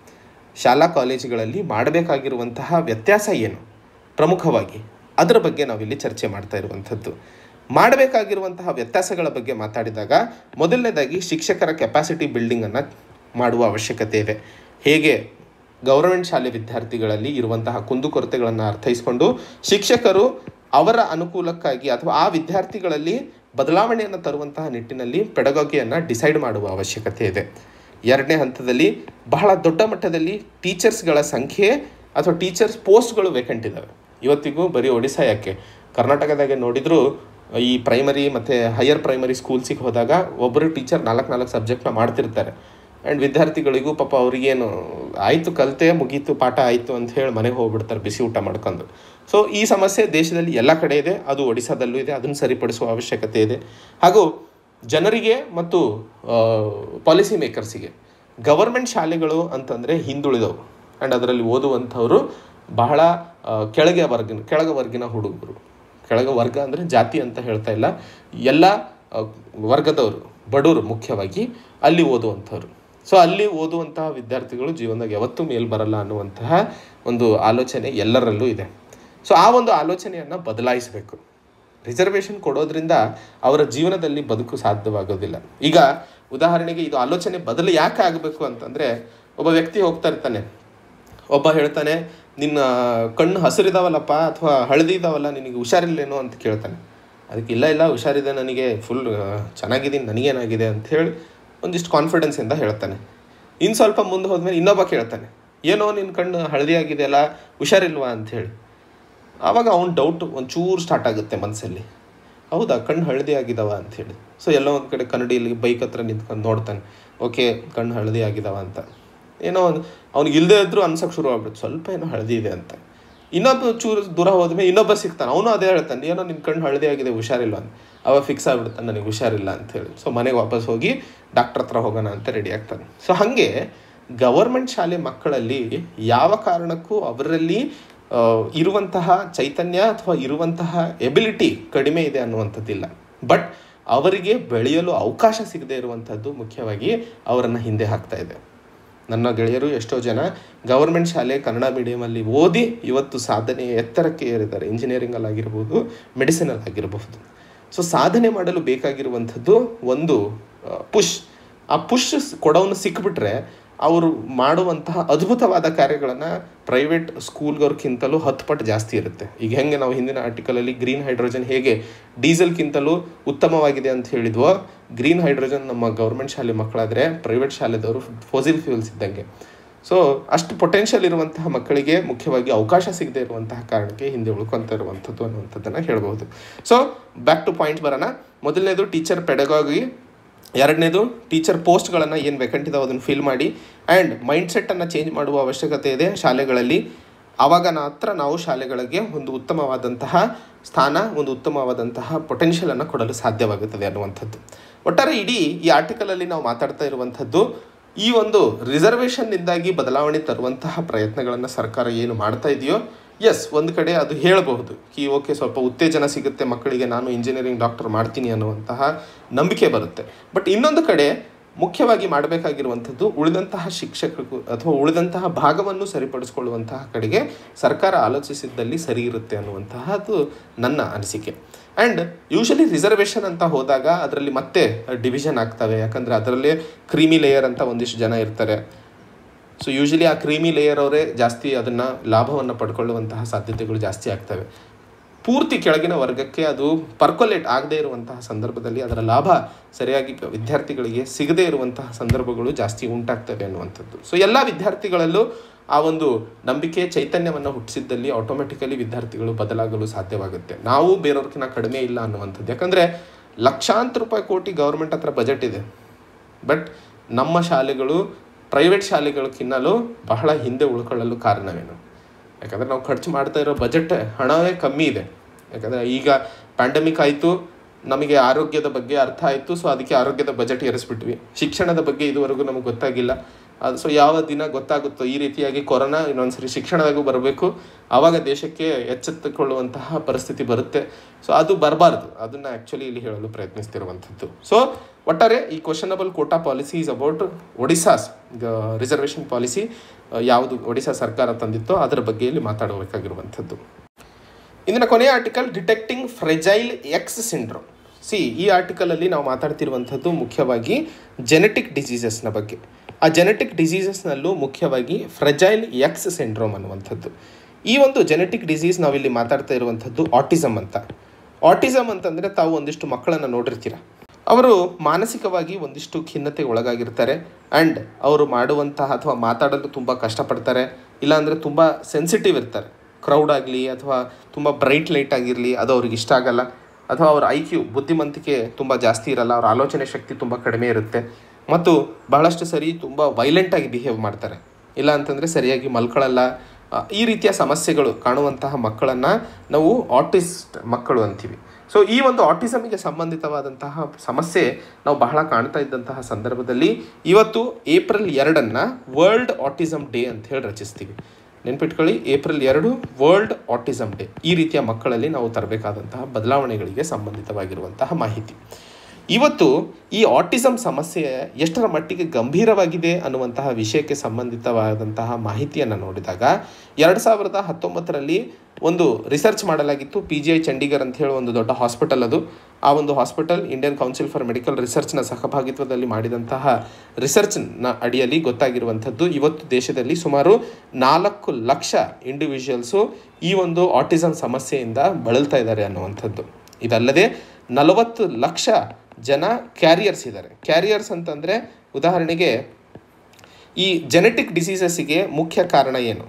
ಶಾಲಾ ಕಾಲೇಜುಗಳಲ್ಲಿ ಮಾಡಬೇಕಾಗಿರುವಂತಹ ವ್ಯತ್ಯಾಸ ಏನು ಪ್ರಮುಖವಾಗಿ ಅದರ ಬಗ್ಗೆ ನಾವಿಲ್ಲಿ ಚರ್ಚೆ ಮಾಡ್ತಾ ಇರುವಂಥದ್ದು ಮಾಡಬೇಕಾಗಿರುವಂತಹ ವ್ಯತ್ಯಾಸಗಳ ಬಗ್ಗೆ ಮಾತಾಡಿದಾಗ ಮೊದಲನೇದಾಗಿ ಶಿಕ್ಷಕರ ಕೆಪಾಸಿಟಿ ಬಿಲ್ಡಿಂಗನ್ನು ಮಾಡುವ ಅವಶ್ಯಕತೆ ಇದೆ ಹೇಗೆ ಗೌರ್ಮೆಂಟ್ ಶಾಲೆ ವಿದ್ಯಾರ್ಥಿಗಳಲ್ಲಿ ಇರುವಂತಹ ಕುಂದುಕೊರತೆಗಳನ್ನು ಅರ್ಥೈಸಿಕೊಂಡು ಶಿಕ್ಷಕರು ಅವರ ಅನುಕೂಲಕ್ಕಾಗಿ ಅಥವಾ ಆ ವಿದ್ಯಾರ್ಥಿಗಳಲ್ಲಿ ಬದಲಾವಣೆಯನ್ನು ತರುವಂತಹ ನಿಟ್ಟಿನಲ್ಲಿ ಪೆಡಗಾಗಿಯನ್ನು ಡಿಸೈಡ್ ಮಾಡುವ ಅವಶ್ಯಕತೆ ಇದೆ ಎರಡನೇ ಹಂತದಲ್ಲಿ ಬಹಳ ದೊಡ್ಡ ಮಟ್ಟದಲ್ಲಿ ಟೀಚರ್ಸ್ಗಳ ಸಂಖ್ಯೆ ಅಥವಾ ಟೀಚರ್ಸ್ ಪೋಸ್ಟ್ಗಳು ವೇಕೆಂಟ್ ಇದ್ದಾವೆ ಇವತ್ತಿಗೂ ಬರೀ ಒಡಿಶಾ ಯಾಕೆ ಕರ್ನಾಟಕದಾಗೆ ನೋಡಿದರೂ ಈ ಪ್ರೈಮರಿ ಮತ್ತು ಹೈಯರ್ ಪ್ರೈಮರಿ ಸ್ಕೂಲ್ಸಿಗೆ ಹೋದಾಗ ಒಬ್ಬರು ಟೀಚರ್ ನಾಲ್ಕು ನಾಲ್ಕು ಸಬ್ಜೆಕ್ಟ್ನ ಮಾಡ್ತಿರ್ತಾರೆ ಆ್ಯಂಡ್ ವಿದ್ಯಾರ್ಥಿಗಳಿಗೂ ಪಾಪ ಅವ್ರಿಗೇನು ಆಯಿತು ಕಲಿತೆ ಮುಗೀತು ಪಾಠ ಆಯಿತು ಅಂತ ಹೇಳಿ ಮನೆಗೆ ಹೋಗ್ಬಿಡ್ತಾರೆ ಬಿಸಿ ಊಟ ಮಾಡ್ಕೊಂಡು ಸೊ ಈ ಸಮಸ್ಯೆ ದೇಶದಲ್ಲಿ ಎಲ್ಲ ಕಡೆ ಇದೆ ಅದು ಒಡಿಶಾದಲ್ಲೂ ಇದೆ ಅದನ್ನು ಸರಿಪಡಿಸುವ ಅವಶ್ಯಕತೆ ಇದೆ ಹಾಗೂ ಜನರಿಗೆ ಮತ್ತು ಪಾಲಿಸಿ ಮೇಕರ್ಸಿಗೆ ಗವರ್ಮೆಂಟ್ ಶಾಲೆಗಳು ಅಂತಂದರೆ ಹಿಂದುಳಿದವು ಆ್ಯಂಡ್ ಅದರಲ್ಲಿ ಓದುವಂಥವರು ಬಹಳ ಆ, ಕೆಳಗೆ ವರ್ಗಿನ ಕೆಳಗ ವರ್ಗಿನ ಹುಡುಗರು ಕೆಳಗ ವರ್ಗ ಅಂದರೆ ಜಾತಿ ಅಂತ ಹೇಳ್ತಾ ಇಲ್ಲ ಎಲ್ಲ ಆ, ವರ್ಗದವರು ಬಡವರು ಮುಖ್ಯವಾಗಿ ಅಲ್ಲಿ ಓದುವಂಥವ್ರು ಸೊ ಅಲ್ಲಿ ಓದುವಂತಹ ವಿದ್ಯಾರ್ಥಿಗಳು ಜೀವನದಾಗ ಯಾವತ್ತೂ ಮೇಲ್ ಬರಲ್ಲ ಅನ್ನುವಂತಹ ಒಂದು ಆಲೋಚನೆ ಎಲ್ಲರಲ್ಲೂ ಇದೆ ಸೊ ಆ ಒಂದು ಆಲೋಚನೆಯನ್ನು ಬದಲಾಯಿಸಬೇಕು ರಿಸರ್ವೇಷನ್ ಕೊಡೋದ್ರಿಂದ ಅವರ ಜೀವನದಲ್ಲಿ ಬದುಕು ಸಾಧ್ಯವಾಗೋದಿಲ್ಲ ಈಗ ಉದಾಹರಣೆಗೆ ಇದು ಆಲೋಚನೆ ಬದಲು ಯಾಕೆ ಆಗಬೇಕು ಅಂತಂದರೆ ಒಬ್ಬ ವ್ಯಕ್ತಿ ಹೋಗ್ತಾ ಇರ್ತಾನೆ ಒಬ್ಬ ಹೇಳ್ತಾನೆ ನಿನ್ನ ಕಣ್ಣು ಹಸಿರಿದಾವಲ್ಲಪ್ಪ ಅಥವಾ ಹಳದಿ ಇದಾವಲ್ಲ ನಿನಗೆ ಹುಷಾರಿಲ್ಲೇನೋ ಅಂತ ಕೇಳ್ತಾನೆ ಅದಕ್ಕೆ ಇಲ್ಲ ಇಲ್ಲ ಹುಷಾರಿದೆ ನನಗೆ ಫುಲ್ ಚೆನ್ನಾಗಿದ್ದೀನಿ ನನಗೇನಾಗಿದೆ ಅಂತ ಹೇಳಿ ಒಂದಿಷ್ಟು ಕಾನ್ಫಿಡೆನ್ಸಿಂದ ಹೇಳ್ತಾನೆ ಇನ್ನು ಸ್ವಲ್ಪ ಮುಂದೆ ಹೋದ್ಮೇಲೆ ಇನ್ನೊಬ್ಬ ಕೇಳ್ತಾನೆ ಏನೋ ನಿನ್ನ ಕಣ್ಣು ಹಳದಿ ಆಗಿದೆಯಲ್ಲ ಹುಷಾರಿಲ್ವಾ ಅಂತ ಹೇಳಿ ಆವಾಗ ಅವ್ನ ಡೌಟ್ ಒಂಚೂರು ಸ್ಟಾರ್ಟ್ ಆಗುತ್ತೆ ಮನಸ್ಸಲ್ಲಿ ಹೌದಾ ಕಣ್ಣು ಹಳದಿ ಆಗಿದಾವ ಅಂಥೇಳಿ ಸೊ ಎಲ್ಲೋ ಒಂದು ಕಡೆ ಕನ್ನಡಿಯಲ್ಲಿ ಬೈಕ್ ಹತ್ರ ನಿಂತ್ಕೊಂಡು ನೋಡ್ತಾನೆ ಓಕೆ ಕಣ್ಣು ಹಳದಿ ಆಗಿದಾವ ಅಂತ ಏನೋ ಒಂದು ಅವ್ನಿಗೆ ಇಲ್ಲದೆ ಇದ್ರೂ ಅನ್ಸಕ್ಕೆ ಶುರು ಆಗ್ಬಿಡುತ್ತೆ ಸ್ವಲ್ಪ ಏನೋ ಹಳದಿ ಇದೆ ಅಂತ ಇನ್ನೊಬ್ಬ ಚೂರು ದೂರ ಹೋದ್ಮೇಲೆ ಇನ್ನೊಬ್ಬ ಸಿಗ್ತಾನೆ ಅವನು ಅದೇ ಹೇಳ್ತಾನೆ ಏನೋ ನಿನ್ನ ಕಣ್ಣು ಹಳದಿ ಆಗಿದೆ ಹುಷಾರಿಲ್ಲ ಅಂತ ಅವ ಫಿಕ್ಸ್ ಆಗ್ಬಿಡ್ತಾನೆ ನನಗೆ ಹುಷಾರಿಲ್ಲ ಅಂತೇಳಿ ಸೊ ಮನೆಗೆ ವಾಪಸ್ ಹೋಗಿ ಡಾಕ್ಟರ್ ಹತ್ರ ಹೋಗೋಣ ಅಂತ ರೆಡಿ ಆಗ್ತಾನೆ ಸೊ ಹಾಗೆ ಗವರ್ಮೆಂಟ್ ಶಾಲೆ ಮಕ್ಕಳಲ್ಲಿ ಯಾವ ಕಾರಣಕ್ಕೂ ಅವರಲ್ಲಿ ಆ, ಇರುವಂತಹ ಚೈತನ್ಯ ಅಥವಾ ಇರುವಂತಹ ಎಬಿಲಿಟಿ ಕಡಿಮೆ ಇದೆ ಅನ್ನುವಂಥದ್ದಿಲ್ಲ ಬಟ್ ಅವರಿಗೆ ಬೆಳೆಯಲು ಅವಕಾಶ ಸಿಗದೇ ಇರುವಂಥದ್ದು ಮುಖ್ಯವಾಗಿ ಅವರನ್ನು ಹಿಂದೆ ಹಾಕ್ತಾ ಇದೆ ನನ್ನ ಗೆಳೆಯರು ಎಷ್ಟೋ ಜನ ಗವರ್ಮೆಂಟ್ ಶಾಲೆ ಕನ್ನಡ ಮೀಡಿಯಮಲ್ಲಿ ಓದಿ ಇವತ್ತು ಸಾಧನೆ ಎತ್ತರಕ್ಕೆ ಏರಿದ್ದಾರೆ ಇಂಜಿನಿಯರಿಂಗಲ್ಲಿ ಆಗಿರ್ಬೋದು ಮೆಡಿಸಿನಲ್ಲಿ ಆಗಿರಬಹುದು ಸೊ ಸಾಧನೆ ಮಾಡಲು ಬೇಕಾಗಿರುವಂಥದ್ದು ಒಂದು ಪುಷ್ ಆ ಪುಷ್ ಕೊಡೋನು ಸಿಕ್ಬಿಟ್ರೆ ಅವರು ಮಾಡುವಂತಹ ಅದ್ಭುತವಾದ ಕಾರ್ಯಗಳನ್ನು ಪ್ರೈವೇಟ್ ಸ್ಕೂಲ್ಗವ್ರಿಗಿಂತಲೂ ಹತ್ತು ಪಟ್ಟು ಜಾಸ್ತಿ ಇರುತ್ತೆ ಈಗ ಹೆಂಗೆ ನಾವು ಹಿಂದಿನ ಆರ್ಟಿಕಲಲ್ಲಿ ಗ್ರೀನ್ ಹೈಡ್ರೋಜನ್ ಹೇಗೆ ಡೀಸೆಲ್ಗಿಂತಲೂ ಉತ್ತಮವಾಗಿದೆ ಅಂತ ಹೇಳಿದ್ವೋ ಗ್ರೀನ್ ಹೈಡ್ರೋಜನ್ ನಮ್ಮ ಗೌರ್ಮೆಂಟ್ ಶಾಲೆ ಮಕ್ಕಳಾದರೆ ಪ್ರೈವೇಟ್ ಶಾಲೆದವರು ಫೋಸಿಲ್ ಫ್ಯೂಲ್ಸ್ ಇದ್ದಂಗೆ ಸೊ ಅಷ್ಟು ಪೊಟೆನ್ಷಿಯಲ್ ಇರುವಂತಹ ಮಕ್ಕಳಿಗೆ ಮುಖ್ಯವಾಗಿ ಅವಕಾಶ ಸಿಗದೆ ಇರುವಂತಹ ಕಾರಣಕ್ಕೆ ಹಿಂದೆ ಉಳ್ಕೊತ ಇರುವಂಥದ್ದು ಅನ್ನುವಂಥದ್ದನ್ನು ಹೇಳ್ಬೋದು ಸೊ ಬ್ಯಾಕ್ ಟು ಪಾಯಿಂಟ್ ಬರೋಣ ಮೊದಲನೇದು ಟೀಚರ್ ಪೆಡಗಾಗಿ ಎರಡನೇದು ಟೀಚರ್ ಪೋಸ್ಟ್ಗಳನ್ನು ಏನು ವೇಕೆಂಟ್ ಇದಾವೆ ಅದನ್ನು ಫಿಲ್ ಮಾಡಿ ಆ್ಯಂಡ್ ಮೈಂಡ್ಸೆಟ್ಟನ್ನು ಚೇಂಜ್ ಮಾಡುವ ಅವಶ್ಯಕತೆ ಇದೆ ಶಾಲೆಗಳಲ್ಲಿ ಆವಾಗ ಮಾತ್ರ ನಾವು ಶಾಲೆಗಳಿಗೆ ಒಂದು ಉತ್ತಮವಾದಂತಹ ಸ್ಥಾನ ಒಂದು ಉತ್ತಮವಾದಂತಹ ಪೊಟೆನ್ಷಿಯಲನ್ನು ಕೊಡಲು ಸಾಧ್ಯವಾಗುತ್ತದೆ ಅನ್ನುವಂಥದ್ದು ಒಟ್ಟಾರೆ ಇಡೀ ಈ ಆರ್ಟಿಕಲಲ್ಲಿ ನಾವು ಮಾತಾಡ್ತಾ ಇರುವಂಥದ್ದು ಈ ಒಂದು ರಿಸರ್ವೇಷನ್ನಿಂದಾಗಿ ಬದಲಾವಣೆ ತರುವಂತಹ ಪ್ರಯತ್ನಗಳನ್ನು ಸರ್ಕಾರ ಏನು ಮಾಡ್ತಾ ಇದೆಯೋ ಎಸ್ ಒಂದು ಕಡೆ ಅದು ಹೇಳಬಹುದು ಕಿ ಓಕೆ ಸ್ವಲ್ಪ ಉತ್ತೇಜನ ಸಿಗುತ್ತೆ ಮಕ್ಕಳಿಗೆ ನಾನು ಇಂಜಿನಿಯರಿಂಗ್ ಡಾಕ್ಟರ್ ಮಾಡ್ತೀನಿ ಅನ್ನುವಂತಹ ನಂಬಿಕೆ ಬರುತ್ತೆ ಬಟ್ ಇನ್ನೊಂದು ಕಡೆ ಮುಖ್ಯವಾಗಿ ಮಾಡಬೇಕಾಗಿರುವಂಥದ್ದು ಉಳಿದಂತಹ ಶಿಕ್ಷಕರು ಅಥವಾ ಉಳಿದಂತಹ ಭಾಗವನ್ನು ಸರಿಪಡಿಸ್ಕೊಳ್ಳುವಂತಹ ಕಡೆಗೆ ಸರ್ಕಾರ ಆಲೋಚಿಸಿದ್ದಲ್ಲಿ ಸರಿ ಇರುತ್ತೆ ಅನ್ನುವಂತಹದ್ದು ನನ್ನ ಅನಿಸಿಕೆ ಆ್ಯಂಡ್ ಯೂಶಲಿ ರಿಸರ್ವೇಷನ್ ಅಂತ ಹೋದಾಗ ಅದರಲ್ಲಿ ಮತ್ತೆ ಡಿವಿಷನ್ ಆಗ್ತವೆ ಯಾಕಂದರೆ ಅದರಲ್ಲೇ ಕ್ರೀಮಿ ಲೇಯರ್ ಅಂತ ಒಂದಿಷ್ಟು ಜನ ಇರ್ತಾರೆ ಸೊ ಯೂಶಲಿ ಆ ಕ್ರೀಮಿ ಲೇಯರ್ ಅವರೇ ಜಾಸ್ತಿ ಅದನ್ನು ಲಾಭವನ್ನು ಪಡ್ಕೊಳ್ಳುವಂತಹ ಸಾಧ್ಯತೆಗಳು ಜಾಸ್ತಿ ಆಗ್ತವೆ ಪೂರ್ತಿ ಕೆಳಗಿನ ವರ್ಗಕ್ಕೆ ಅದು ಪರ್ಕೊಲೇಟ್ ಆಗದೇ ಇರುವಂತಹ ಸಂದರ್ಭದಲ್ಲಿ ಅದರ ಲಾಭ ಸರಿಯಾಗಿ ವಿದ್ಯಾರ್ಥಿಗಳಿಗೆ ಸಿಗದೇ ಇರುವಂತಹ ಸಂದರ್ಭಗಳು ಜಾಸ್ತಿ ಉಂಟಾಗ್ತವೆ ಅನ್ನುವಂಥದ್ದು ಸೊ ಎಲ್ಲ ವಿದ್ಯಾರ್ಥಿಗಳಲ್ಲೂ ಆ ಒಂದು ನಂಬಿಕೆ ಚೈತನ್ಯವನ್ನು ಹುಟ್ಟಿಸಿದ್ದಲ್ಲಿ ಆಟೋಮೆಟಿಕಲಿ ವಿದ್ಯಾರ್ಥಿಗಳು ಬದಲಾಗಲು ಸಾಧ್ಯವಾಗುತ್ತೆ ನಾವು ಬೇರೆಯವ್ರಕ್ಕಿಂತ ಕಡಿಮೆ ಇಲ್ಲ ಅನ್ನುವಂಥದ್ದು ಯಾಕಂದರೆ ಲಕ್ಷಾಂತರ ರೂಪಾಯಿ ಕೋಟಿ ಗೌರ್ಮೆಂಟ್ ಹತ್ರ ಬಜೆಟ್ ಇದೆ ಬಟ್ ನಮ್ಮ ಶಾಲೆಗಳು ಪ್ರೈವೇಟ್ ಶಾಲೆಗಳಕ್ಕಿನ್ನಲೂ ಬಹಳ ಹಿಂದೆ ಉಳ್ಕೊಳ್ಳಲು ಕಾರಣವೇನು ಯಾಕಂದರೆ ನಾವು ಖರ್ಚು ಮಾಡ್ತಾ ಇರೋ ಬಜೆಟ್ ಹಣವೇ ಕಮ್ಮಿ ಇದೆ ಯಾಕಂದರೆ ಈಗ ಪ್ಯಾಂಡಮಿಕ್ ಆಯಿತು ನಮಗೆ ಆರೋಗ್ಯದ ಬಗ್ಗೆ ಅರ್ಥ ಆಯಿತು ಸೊ ಅದಕ್ಕೆ ಆರೋಗ್ಯದ ಬಜೆಟ್ ಏರಿಸ್ಬಿಟ್ವಿ ಶಿಕ್ಷಣದ ಬಗ್ಗೆ ಇದುವರೆಗೂ ನಮಗೆ ಗೊತ್ತಾಗಿಲ್ಲ ಅದು ಸೊ ಯಾವ ದಿನ ಗೊತ್ತಾಗುತ್ತೋ ಈ ರೀತಿಯಾಗಿ ಕೊರೋನಾ ಇನ್ನೊಂದ್ಸರಿ ಶಿಕ್ಷಣದಾಗೂ ಬರಬೇಕು ಆವಾಗ ದೇಶಕ್ಕೆ ಎಚ್ಚೆತ್ತುಕೊಳ್ಳುವಂತಹ ಪರಿಸ್ಥಿತಿ ಬರುತ್ತೆ ಸೊ ಅದು ಬರಬಾರ್ದು ಅದನ್ನು ಆ್ಯಕ್ಚುಲಿ ಇಲ್ಲಿ ಹೇಳಲು ಪ್ರಯತ್ನಿಸ್ತಿರುವಂಥದ್ದು ಸೊ ಒಟ್ಟಾರೆ ಈ questionable quota policy is about Odisha's reservation policy ಯಾವುದು ಒಡಿಶಾ ಸರ್ಕಾರ ತಂದಿತ್ತೋ ಅದರ ಬಗ್ಗೆ ಇಲ್ಲಿ ಮಾತಾಡಬೇಕಾಗಿರುವಂಥದ್ದು ಇಂದಿನ ಕೊನೆಯ article detecting fragile X syndrome ಸಿ ಈ ಆರ್ಟಿಕಲಲ್ಲಿ ನಾವು ಮಾತಾಡ್ತಿರುವಂಥದ್ದು ಮುಖ್ಯವಾಗಿ ಜೆನೆಟಿಕ್ ಡಿಸೀಸಸ್ನ ಬಗ್ಗೆ ಆ ಜೆನೆಟಿಕ್ ಡಿಸೀಸಸ್ನಲ್ಲೂ ಮುಖ್ಯವಾಗಿ ಫ್ರೆಜೈಲ್ ಎಕ್ಸ್ ಸಿಂಡ್ರೋಮ್ ಅನ್ನುವಂಥದ್ದು ಈ ಒಂದು ಜೆನೆಟಿಕ್ ಡಿಸೀಸ್ ನಾವಿಲ್ಲಿ ಮಾತಾಡ್ತಾ ಇರುವಂಥದ್ದು ಆಟಿಸಮ್ ಅಂತ ಆಟಿಸಮ್ ಅಂತಂದರೆ ತಾವು ಒಂದಿಷ್ಟು ಮಕ್ಕಳನ್ನು ನೋಡಿರ್ತೀರ ಅವರು ಮಾನಸಿಕವಾಗಿ ಒಂದಿಷ್ಟು ಖಿನ್ನತೆಗೆ ಒಳಗಾಗಿರ್ತಾರೆ ಆ್ಯಂಡ್ ಅವರು ಮಾಡುವಂತಹ ಅಥವಾ ಮಾತಾಡಲು ತುಂಬ ಕಷ್ಟಪಡ್ತಾರೆ ಇಲ್ಲಾಂದರೆ ತುಂಬ ಸೆನ್ಸಿಟಿವ್ ಇರ್ತಾರೆ ಕ್ರೌಡ್ ಆಗಲಿ ಅಥವಾ ತುಂಬ ಬ್ರೈಟ್ ಲೈಟ್ ಆಗಿರಲಿ ಅದು ಅವ್ರಿಗೆ ಇಷ್ಟ ಆಗಲ್ಲ ಅಥವಾ ಅವ್ರ ಐ ಕ್ಯೂ ಬುದ್ಧಿವಂತಿಕೆ ತುಂಬ ಜಾಸ್ತಿ ಇರಲ್ಲ ಅವ್ರ ಆಲೋಚನೆ ಶಕ್ತಿ ತುಂಬ ಕಡಿಮೆ ಇರುತ್ತೆ ಮತ್ತು ಬಹಳಷ್ಟು ಸರಿ ತುಂಬ ವೈಲೆಂಟಾಗಿ ಬಿಹೇವ್ ಮಾಡ್ತಾರೆ ಇಲ್ಲ ಅಂತಂದರೆ ಸರಿಯಾಗಿ ಮಲ್ಕೊಳ್ಳಲ್ಲ ಆ, ಈ ರೀತಿಯ ಸಮಸ್ಯೆಗಳು ಕಾಣುವಂತಹ ಮಕ್ಕಳನ್ನು ನಾವು ಆಟಿಸ್ಟ್ ಮಕ್ಕಳು ಅಂತೀವಿ ಸೊ ಈ ಒಂದು ಆಟಿಸಮ್ಗೆ ಸಂಬಂಧಿತವಾದಂತಹ ಸಮಸ್ಯೆ ನಾವು ಬಹಳ ಕಾಣ್ತಾ ಇದ್ದಂತಹ ಸಂದರ್ಭದಲ್ಲಿ ಇವತ್ತು ಏಪ್ರಿಲ್ ಎರಡನ್ನು ವರ್ಲ್ಡ್ ಆಟಿಸಮ್ ಡೇ ಅಂತ ಹೇಳಿ ರಚಿಸ್ತೀವಿ ನೆನ್ಪಿಟ್ಕೊಳ್ಳಿ ಏಪ್ರಿಲ್ ಎರಡು ವರ್ಲ್ಡ್ ಆಟಿಸಮ್ ಡೇ ಈ ರೀತಿಯ ಮಕ್ಕಳಲ್ಲಿ ನಾವು ತರಬೇಕಾದಂತಹ ಬದಲಾವಣೆಗಳಿಗೆ ಸಂಬಂಧಿತವಾಗಿರುವಂತಹ ಮಾಹಿತಿ ಇವತ್ತು ಈ ಆಟಿಸಮ್ ಸಮಸ್ಯೆ ಎಷ್ಟರ ಮಟ್ಟಿಗೆ ಗಂಭೀರವಾಗಿದೆ ಅನ್ನುವಂತಹ ವಿಷಯಕ್ಕೆ ಸಂಬಂಧಿತವಾದಂತಹ ಮಾಹಿತಿಯನ್ನು ನೋಡಿದಾಗ ಎರಡು ಸಾವಿರದ ಹತ್ತೊಂಬತ್ತರಲ್ಲಿ ಒಂದು ರಿಸರ್ಚ್ ಮಾಡಲಾಗಿತ್ತು ಪಿ ಜಿ ಐ ಚಂಡೀಗರ್ ಅಂತ ಹೇಳಿ ಒಂದು ದೊಡ್ಡ ಹಾಸ್ಪಿಟಲ್ ಅದು ಆ ಒಂದು hospital Indian council for medical ರಿಸರ್ಚ್ನ ಸಹಭಾಗಿತ್ವದಲ್ಲಿ ಮಾಡಿದಂತಹ ರಿಸರ್ಚ್ನ ಅಡಿಯಲ್ಲಿ ಗೊತ್ತಾಗಿರುವಂಥದ್ದು ಇವತ್ತು ದೇಶದಲ್ಲಿ ಸುಮಾರು ನಾಲ್ಕು ಲಕ್ಷ ಇಂಡಿವಿಜುವಲ್ಸು ಈ ಒಂದು ಆಟಿಸಮ್ ಸಮಸ್ಯೆಯಿಂದ ಬಳಲ್ತಾ ಇದ್ದಾರೆ ಅನ್ನುವಂಥದ್ದು ಇದಲ್ಲದೆ ನಲವತ್ತು ಲಕ್ಷ ಜನ ಕ್ಯಾರಿಯರ್ಸ್ ಇದ್ದಾರೆ ಕ್ಯಾರಿಯರ್ಸ್ ಅಂತಂದರೆ ಉದಾಹರಣೆಗೆ ಈ ಜೆನೆಟಿಕ್ ಡಿಸೀಸಸ್ಸಿಗೆ ಮುಖ್ಯ ಕಾರಣ ಏನು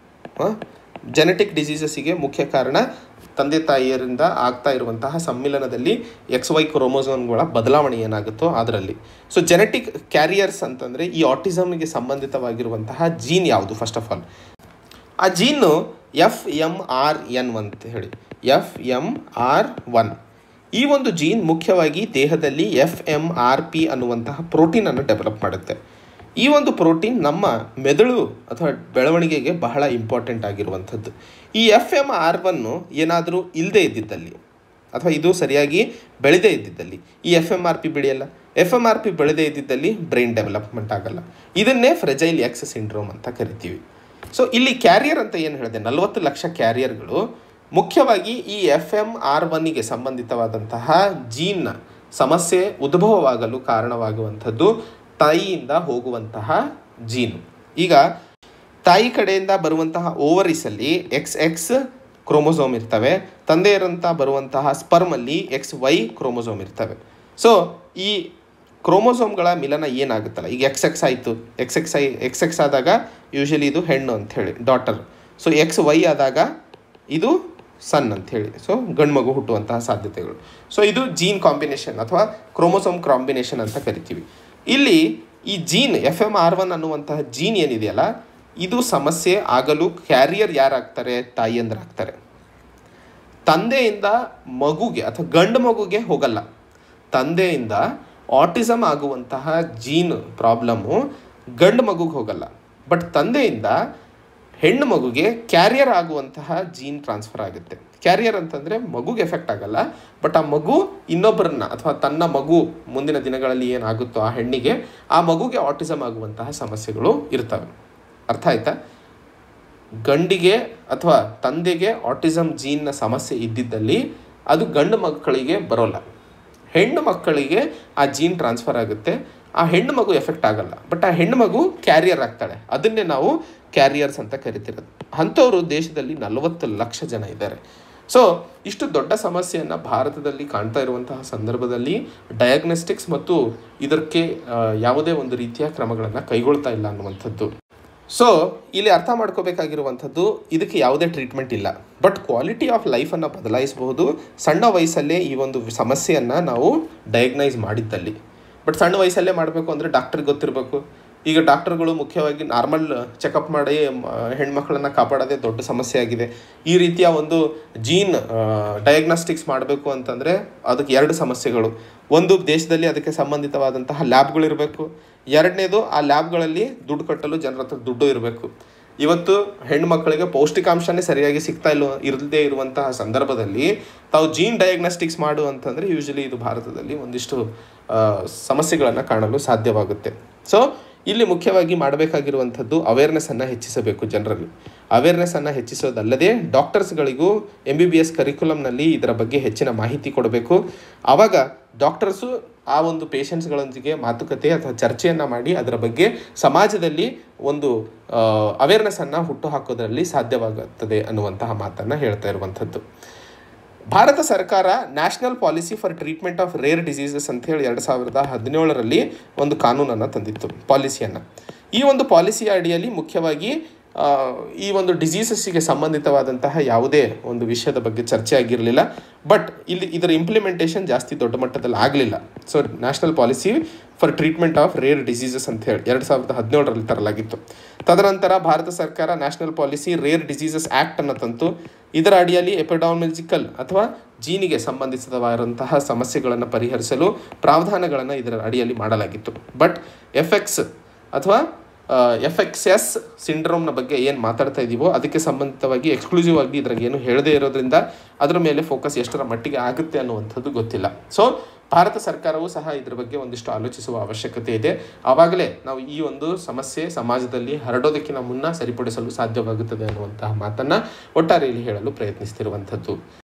ಜೆನೆಟಿಕ್ ಡಿಸೀಸಸ್ಸಿಗೆ ಮುಖ್ಯ ಕಾರಣ ತಂದೆ ತಾಯಿಯರಿಂದ ಆಗ್ತಾ ಇರುವಂತಹ ಸಮ್ಮಿಲನದಲ್ಲಿ ಎಕ್ಸ್ ವೈ ಕ್ರೋಮೋಸೋನ್ಗಳ ಬದಲಾವಣೆ ಏನಾಗುತ್ತೋ ಅದರಲ್ಲಿ ಸೊ ಜೆನೆಟಿಕ್ ಕ್ಯಾರಿಯರ್ಸ್ ಅಂತಂದರೆ ಈ ಆಟಿಸಮ್ಗೆ ಸಂಬಂಧಿತವಾಗಿರುವಂತಹ ಜೀನ್ ಯಾವುದು ಫಸ್ಟ್ ಆಫ್ ಆಲ್ ಆ gene F M R N ಅಂತ ಹೇಳಿ ಎಫ್ ಎಮ್ ಆರ್ ಒನ್ ಈ ಒಂದು ಜೀನ್ ಮುಖ್ಯವಾಗಿ ದೇಹದಲ್ಲಿ ಎಫ್ ಎಮ್ ಆರ್ ಪಿ ಅನ್ನುವಂತಹ ಪ್ರೋಟೀನನ್ನು ಡೆವಲಪ್ ಮಾಡುತ್ತೆ ಈ ಒಂದು ಪ್ರೋಟೀನ್ ನಮ್ಮ ಮೆದುಳು ಅಥವಾ ಬೆಳವಣಿಗೆಗೆ ಬಹಳ ಇಂಪಾರ್ಟೆಂಟ್ ಆಗಿರುವಂಥದ್ದು ಈ ಎಫ್ ಎಮ್ ಆರ್ ಒನ್ನು ಏನಾದರೂ ಇಲ್ಲದೇ ಇದ್ದಿದ್ದಲ್ಲಿ ಅಥವಾ ಇದು ಸರಿಯಾಗಿ ಬೆಳೆದೇ ಇದ್ದಿದ್ದಲ್ಲಿ ಈ ಎಫ್ ಎಮ್ ಆರ್ ಪಿ ಬೆಳೆಯಲ್ಲ ಎಫ್ ಎಮ್ ಆರ್ ಪಿ ಬೆಳೆದೇ ಇದ್ದಿದ್ದಲ್ಲಿ ಬ್ರೈನ್ ಡೆವಲಪ್ಮೆಂಟ್ ಆಗಲ್ಲ ಇದನ್ನೇ ಫ್ರೆಜೈಲ್ ಎಕ್ಸ್ ಸಿಂಡ್ರೋಮ್ ಅಂತ ಕರಿತೀವಿ ಸೊ ಇಲ್ಲಿ ಕ್ಯಾರಿಯರ್ ಅಂತ ಏನು ಹೇಳಿದೆ ನಲವತ್ತು ಲಕ್ಷ ಕ್ಯಾರಿಯರ್ಗಳು ಮುಖ್ಯವಾಗಿ ಈ ಎಫ್ ಎಮ್ ಆರ್ ಒನ್ನಿಗೆ ಸಂಬಂಧಿತವಾದಂತಹ ಜೀನ್ನ ಸಮಸ್ಯೆ ಉದ್ಭವವಾಗಲು ಕಾರಣವಾಗುವಂಥದ್ದು ತಾಯಿಯಿಂದ ಹೋಗುವಂತಹ ಜೀನು ಈಗ ತಾಯಿ ಕಡೆಯಿಂದ ಬರುವಂತಹ ಓವರಿಸಲ್ಲಿ ಎಕ್ಸ್ ಎಕ್ಸ್ ಕ್ರೋಮೋಸೋಮ್ ಇರ್ತವೆ ತಂದೆಯರಂತ ಬರುವಂತಹ ಸ್ಪರ್ಮಲ್ಲಿ ಎಕ್ಸ್ ವೈ ಕ್ರೋಮೋಸೋಮ್ ಇರ್ತವೆ ಸೊ ಈ ಕ್ರೋಮೋಸೋಮ್ಗಳ ಮಿಲನ ಏನಾಗುತ್ತಲ್ಲ ಈಗ ಎಕ್ಸ್ ಎಕ್ಸ್ ಆಯಿತು ಎಕ್ಸ್ ಎಕ್ಸ್ ಐ ಎಕ್ಸ್ ಎಕ್ಸ್ ಆದಾಗ ಯೂಶಲಿ ಇದು ಹೆಣ್ಣು ಅಂಥೇಳಿ ಡಾಟರ್ ಸೊ ಎಕ್ಸ್ ವೈ ಆದಾಗ ಇದು ಸನ್ ಅಂಥೇಳಿ ಸೊ ಗಂಡು ಮಗು ಹುಟ್ಟುವಂತಹ ಸಾಧ್ಯತೆಗಳು ಸೊ ಇದು ಜೀನ್ ಕಾಂಬಿನೇಷನ್ ಅಥವಾ ಕ್ರೋಮೋಸೋಮ್ ಕಾಂಬಿನೇಷನ್ ಅಂತ ಕರಿತೀವಿ ಇಲ್ಲಿ ಈ gene F M R one ಅನ್ನುವಂತಹ ಜೀನ್ ಏನಿದೆಯಲ್ಲ ಇದು ಸಮಸ್ಯೆ ಆಗಲು ಕ್ಯಾರಿಯರ್ ಯಾರಾಗ್ತಾರೆ ತಾಯಿಯಂದ್ರಾಗ್ತಾರೆ ತಂದೆಯಿಂದ ಮಗುಗೆ ಅಥವಾ ಗಂಡು ಮಗುಗೆ ಹೋಗಲ್ಲ ತಂದೆಯಿಂದ ಆಟಿಸಮ್ ಆಗುವಂತಹ ಜೀನ್ ಪ್ರಾಬ್ಲಮ್ಮು ಗಂಡು ಮಗುಗೆ ಹೋಗಲ್ಲ ಬಟ್ ತಂದೆಯಿಂದ ಹೆಣ್ಣು ಮಗುಗೆ ಕ್ಯಾರಿಯರ್ ಆಗುವಂತಹ ಜೀನ್ ಟ್ರಾನ್ಸ್ಫರ್ ಆಗುತ್ತೆ ಕ್ಯಾರಿಯರ್ ಅಂತಂದರೆ ಮಗುಗೆ ಎಫೆಕ್ಟ್ ಆಗಲ್ಲ ಬಟ್ ಆ ಮಗು ಇನ್ನೊಬ್ಬರನ್ನ ಅಥವಾ ತನ್ನ ಮಗು ಮುಂದಿನ ದಿನಗಳಲ್ಲಿ ಏನಾಗುತ್ತೋ ಆ ಹೆಣ್ಣಿಗೆ ಆ ಮಗುಗೆ ಆಟಿಸಮ್ ಆಗುವಂತಹ ಸಮಸ್ಯೆಗಳು ಇರ್ತವೆ ಅರ್ಥ ಆಯ್ತಾ ಗಂಡಿಗೆ ಅಥವಾ ತಂದೆಗೆ ಆಟಿಸಮ್ ಜೀನ್ನ ಸಮಸ್ಯೆ ಇದ್ದಿದ್ದಲ್ಲಿ ಅದು ಗಂಡು ಮಕ್ಕಳಿಗೆ ಬರೋಲ್ಲ ಹೆಣ್ಣು ಮಕ್ಕಳಿಗೆ ಆ ಜೀನ್ ಟ್ರಾನ್ಸ್ಫರ್ ಆಗುತ್ತೆ ಆ ಹೆಣ್ಣು ಮಗು ಎಫೆಕ್ಟ್ ಆಗಲ್ಲ ಬಟ್ ಆ ಹೆಣ್ಣು ಮಗು ಕ್ಯಾರಿಯರ್ ಆಗ್ತಾಳೆ ಅದನ್ನೇ ನಾವು ಕ್ಯಾರಿಯರ್ಸ್ ಅಂತ ಕರಿತಿರೋದು ಅಂಥವರು ದೇಶದಲ್ಲಿ ನಲವತ್ತು ಲಕ್ಷ ಜನ ಇದ್ದಾರೆ ಸೊ ಇಷ್ಟು ದೊಡ್ಡ ಸಮಸ್ಯೆಯನ್ನು ಭಾರತದಲ್ಲಿ ಕಾಣ್ತಾ ಇರುವಂತಹ ಸಂದರ್ಭದಲ್ಲಿ ಡಯಾಗ್ನೋಸ್ಟಿಕ್ಸ್ ಮತ್ತು ಇದಕ್ಕೆ ಆ, ಯಾವುದೇ ಒಂದು ರೀತಿಯ ಕ್ರಮಗಳನ್ನು ಕೈಗೊಳ್ತಾ ಇಲ್ಲ ಅನ್ನುವಂಥದ್ದು ಸೊ ಇಲ್ಲಿ ಅರ್ಥ ಮಾಡ್ಕೋಬೇಕಾಗಿರುವಂಥದ್ದು ಇದಕ್ಕೆ ಯಾವುದೇ ಟ್ರೀಟ್ಮೆಂಟ್ ಇಲ್ಲ ಬಟ್ ಕ್ವಾಲಿಟಿ ಆಫ್ ಲೈಫನ್ನು ಬದಲಾಯಿಸಬಹುದು ಸಣ್ಣ ವಯಸ್ಸಲ್ಲೇ ಈ ಒಂದು ಸಮಸ್ಯೆಯನ್ನು ನಾವು ಡಯಾಗ್ನೈಸ್ ಮಾಡಿದ್ದಲ್ಲಿ ಬಟ್ ಸಣ್ಣ ವಯಸ್ಸಲ್ಲೇ ಮಾಡಬೇಕು ಅಂದರೆ ಡಾಕ್ಟ್ರಿಗೆ ಗೊತ್ತಿರಬೇಕು ಈಗ ಡಾಕ್ಟರ್ಗಳು ಮುಖ್ಯವಾಗಿ ನಾರ್ಮಲ್ ಚೆಕಪ್ ಮಾಡಿ ಮ- ಹೆಣ್ಮಕ್ಳನ್ನ ಕಾಪಾಡೋದೇ ದೊಡ್ಡ ಸಮಸ್ಯೆ ಆಗಿದೆ ಈ ರೀತಿಯ ಒಂದು ಜೀನ್ ಡಯಾಗ್ನಾಸ್ಟಿಕ್ಸ್ ಮಾಡಬೇಕು ಅಂತಂದರೆ ಅದಕ್ಕೆ ಎರಡು ಸಮಸ್ಯೆಗಳು ಒಂದು ದೇಶದಲ್ಲಿ ಅದಕ್ಕೆ ಸಂಬಂಧಿತವಾದಂತಹ ಲ್ಯಾಬ್ಗಳಿರಬೇಕು ಎರಡನೇದು ಆ ಲ್ಯಾಬ್ಗಳಲ್ಲಿ ದುಡ್ಡು ಕಟ್ಟಲು ಜನರ ಹತ್ರ ದುಡ್ಡು ಇರಬೇಕು ಇವತ್ತು ಹೆಣ್ಮಕ್ಳಿಗೆ ಪೌಷ್ಟಿಕಾಂಶನೇ ಸರಿಯಾಗಿ ಸಿಗ್ತಾ ಇಲ್ಲ ಇರದೇ ಇರುವಂತಹ ಸಂದರ್ಭದಲ್ಲಿ ತಾವು ಜೀನ್ ಡಯಾಗ್ನಾಸ್ಟಿಕ್ಸ್ ಮಾಡು ಅಂತಂದರೆ ಯೂಶಲಿ ಇದು ಭಾರತದಲ್ಲಿ ಒಂದಿಷ್ಟು ಸಮಸ್ಯೆಗಳನ್ನು ಕಾಣಲು ಸಾಧ್ಯವಾಗುತ್ತೆ ಸೊ ಇಲ್ಲಿ ಮುಖ್ಯವಾಗಿ ಮಾಡಬೇಕಾಗಿರುವಂಥದ್ದು ಅವೇರ್ನೆಸ್ಸನ್ನು ಹೆಚ್ಚಿಸಬೇಕು ಜನರಲ್ಲಿ ಅವೇರ್ನೆಸ್ಸನ್ನು ಹೆಚ್ಚಿಸೋದಲ್ಲದೆ ಡಾಕ್ಟರ್ಸ್ಗಳಿಗೂ ಎಮ್ ಬಿ ಬಿ ಎಸ್ ಕರಿಕ್ಯುಲಮ್ನಲ್ಲಿ ಇದರ ಬಗ್ಗೆ ಹೆಚ್ಚಿನ ಮಾಹಿತಿ ಕೊಡಬೇಕು ಆವಾಗ ಡಾಕ್ಟರ್ಸು ಆ ಒಂದು ಪೇಷಂಟ್ಸ್ಗಳೊಂದಿಗೆ ಮಾತುಕತೆ ಅಥವಾ ಚರ್ಚೆಯನ್ನು ಮಾಡಿ ಅದರ ಬಗ್ಗೆ ಸಮಾಜದಲ್ಲಿ ಒಂದು ಅವೇರ್ನೆಸ್ಸನ್ನು ಹುಟ್ಟು ಹಾಕೋದರಲ್ಲಿ ಸಾಧ್ಯವಾಗುತ್ತದೆ ಅನ್ನುವಂತಹ ಮಾತನ್ನು ಹೇಳ್ತಾ ಇರುವಂಥದ್ದು ಭಾರತ ಸರ್ಕಾರ national policy for treatment of rare diseases ಅಂತ ಹೇಳಿ ಎರಡು ಸಾವಿರದ ಹದಿನೇಳರಲ್ಲಿ ಒಂದು ಕಾನೂನನ್ನು ತಂದಿತ್ತು ಪಾಲಿಸಿಯನ್ನು ಈ ಒಂದು ಪಾಲಿಸಿಯ ಅಡಿಯಲ್ಲಿ ಮುಖ್ಯವಾಗಿ ಆ, ಈ ಒಂದು ಡಿಸೀಸಸ್ಸಿಗೆ ಸಂಬಂಧಿತವಾದಂತಹ ಯಾವುದೇ ಒಂದು ವಿಷಯದ ಬಗ್ಗೆ ಚರ್ಚೆ ಆಗಿರಲಿಲ್ಲ ಬಟ್ ಇಲ್ಲಿ ಇದರ ಇಂಪ್ಲಿಮೆಂಟೇಷನ್ ಜಾಸ್ತಿ ದೊಡ್ಡ ಮಟ್ಟದಲ್ಲಿ ಆಗಲಿಲ್ಲ so national policy for treatment of rare diseases ಅಂತ ಹೇಳಿ ಎರಡು ಸಾವಿರದ ಹದಿನೇಳರಲ್ಲಿ ತರಲಾಗಿತ್ತು ತದನಂತರ ಭಾರತ ಸರ್ಕಾರ national policy rare diseases act ಅನ್ನು ತಂತು ಇದರ ಅಡಿಯಲ್ಲಿ ಎಪಿಡಾಮಿಜಿಕಲ್ ಅಥವಾ ಜೀನಿಗೆ ಸಂಬಂಧಿಸಿದವಾದಂತಹ ಸಮಸ್ಯೆಗಳನ್ನು ಪರಿಹರಿಸಲು ಪ್ರಾವಧಾನಗಳನ್ನು ಇದರ ಅಡಿಯಲ್ಲಿ ಮಾಡಲಾಗಿತ್ತು ಬಟ್ ಎಫೆಕ್ಸ್ ಅಥವಾ ಎಫ್ ಎಕ್ಸ್ ಎಸ್ ಸಿಂಡ್ರೋಮ್ನ ಬಗ್ಗೆ ಏನು ಮಾತಾಡ್ತಾ ಇದ್ದೀವೋ ಅದಕ್ಕೆ ಸಂಬಂಧಿತವಾಗಿ ಎಕ್ಸ್ಕ್ಲೂಸಿವ್ ಆಗಿ ಇದ್ರಾಗ ಏನು ಹೇಳದೇ ಇರೋದ್ರಿಂದ ಅದರ ಮೇಲೆ ಫೋಕಸ್ ಎಷ್ಟರ ಮಟ್ಟಿಗೆ ಆಗುತ್ತೆ ಅನ್ನುವಂಥದ್ದು ಗೊತ್ತಿಲ್ಲ ಸೊ ಭಾರತ ಸರ್ಕಾರವೂ ಸಹ ಇದ್ರ ಬಗ್ಗೆ ಒಂದಿಷ್ಟು ಆಲೋಚಿಸುವ ಅವಶ್ಯಕತೆ ಇದೆ ಆವಾಗಲೇ ನಾವು ಈ ಒಂದು ಸಮಸ್ಯೆ ಸಮಾಜದಲ್ಲಿ ಹರಡೋದಕ್ಕಿಂತ ಮುನ್ನ ಸರಿಪಡಿಸಲು ಸಾಧ್ಯವಾಗುತ್ತದೆ ಅನ್ನುವಂತಹ ಮಾತನ್ನು ಒಟ್ಟಾರೆಯಲ್ಲಿ ಹೇಳಲು ಪ್ರಯತ್ನಿಸ್ತಿರುವಂಥದ್ದು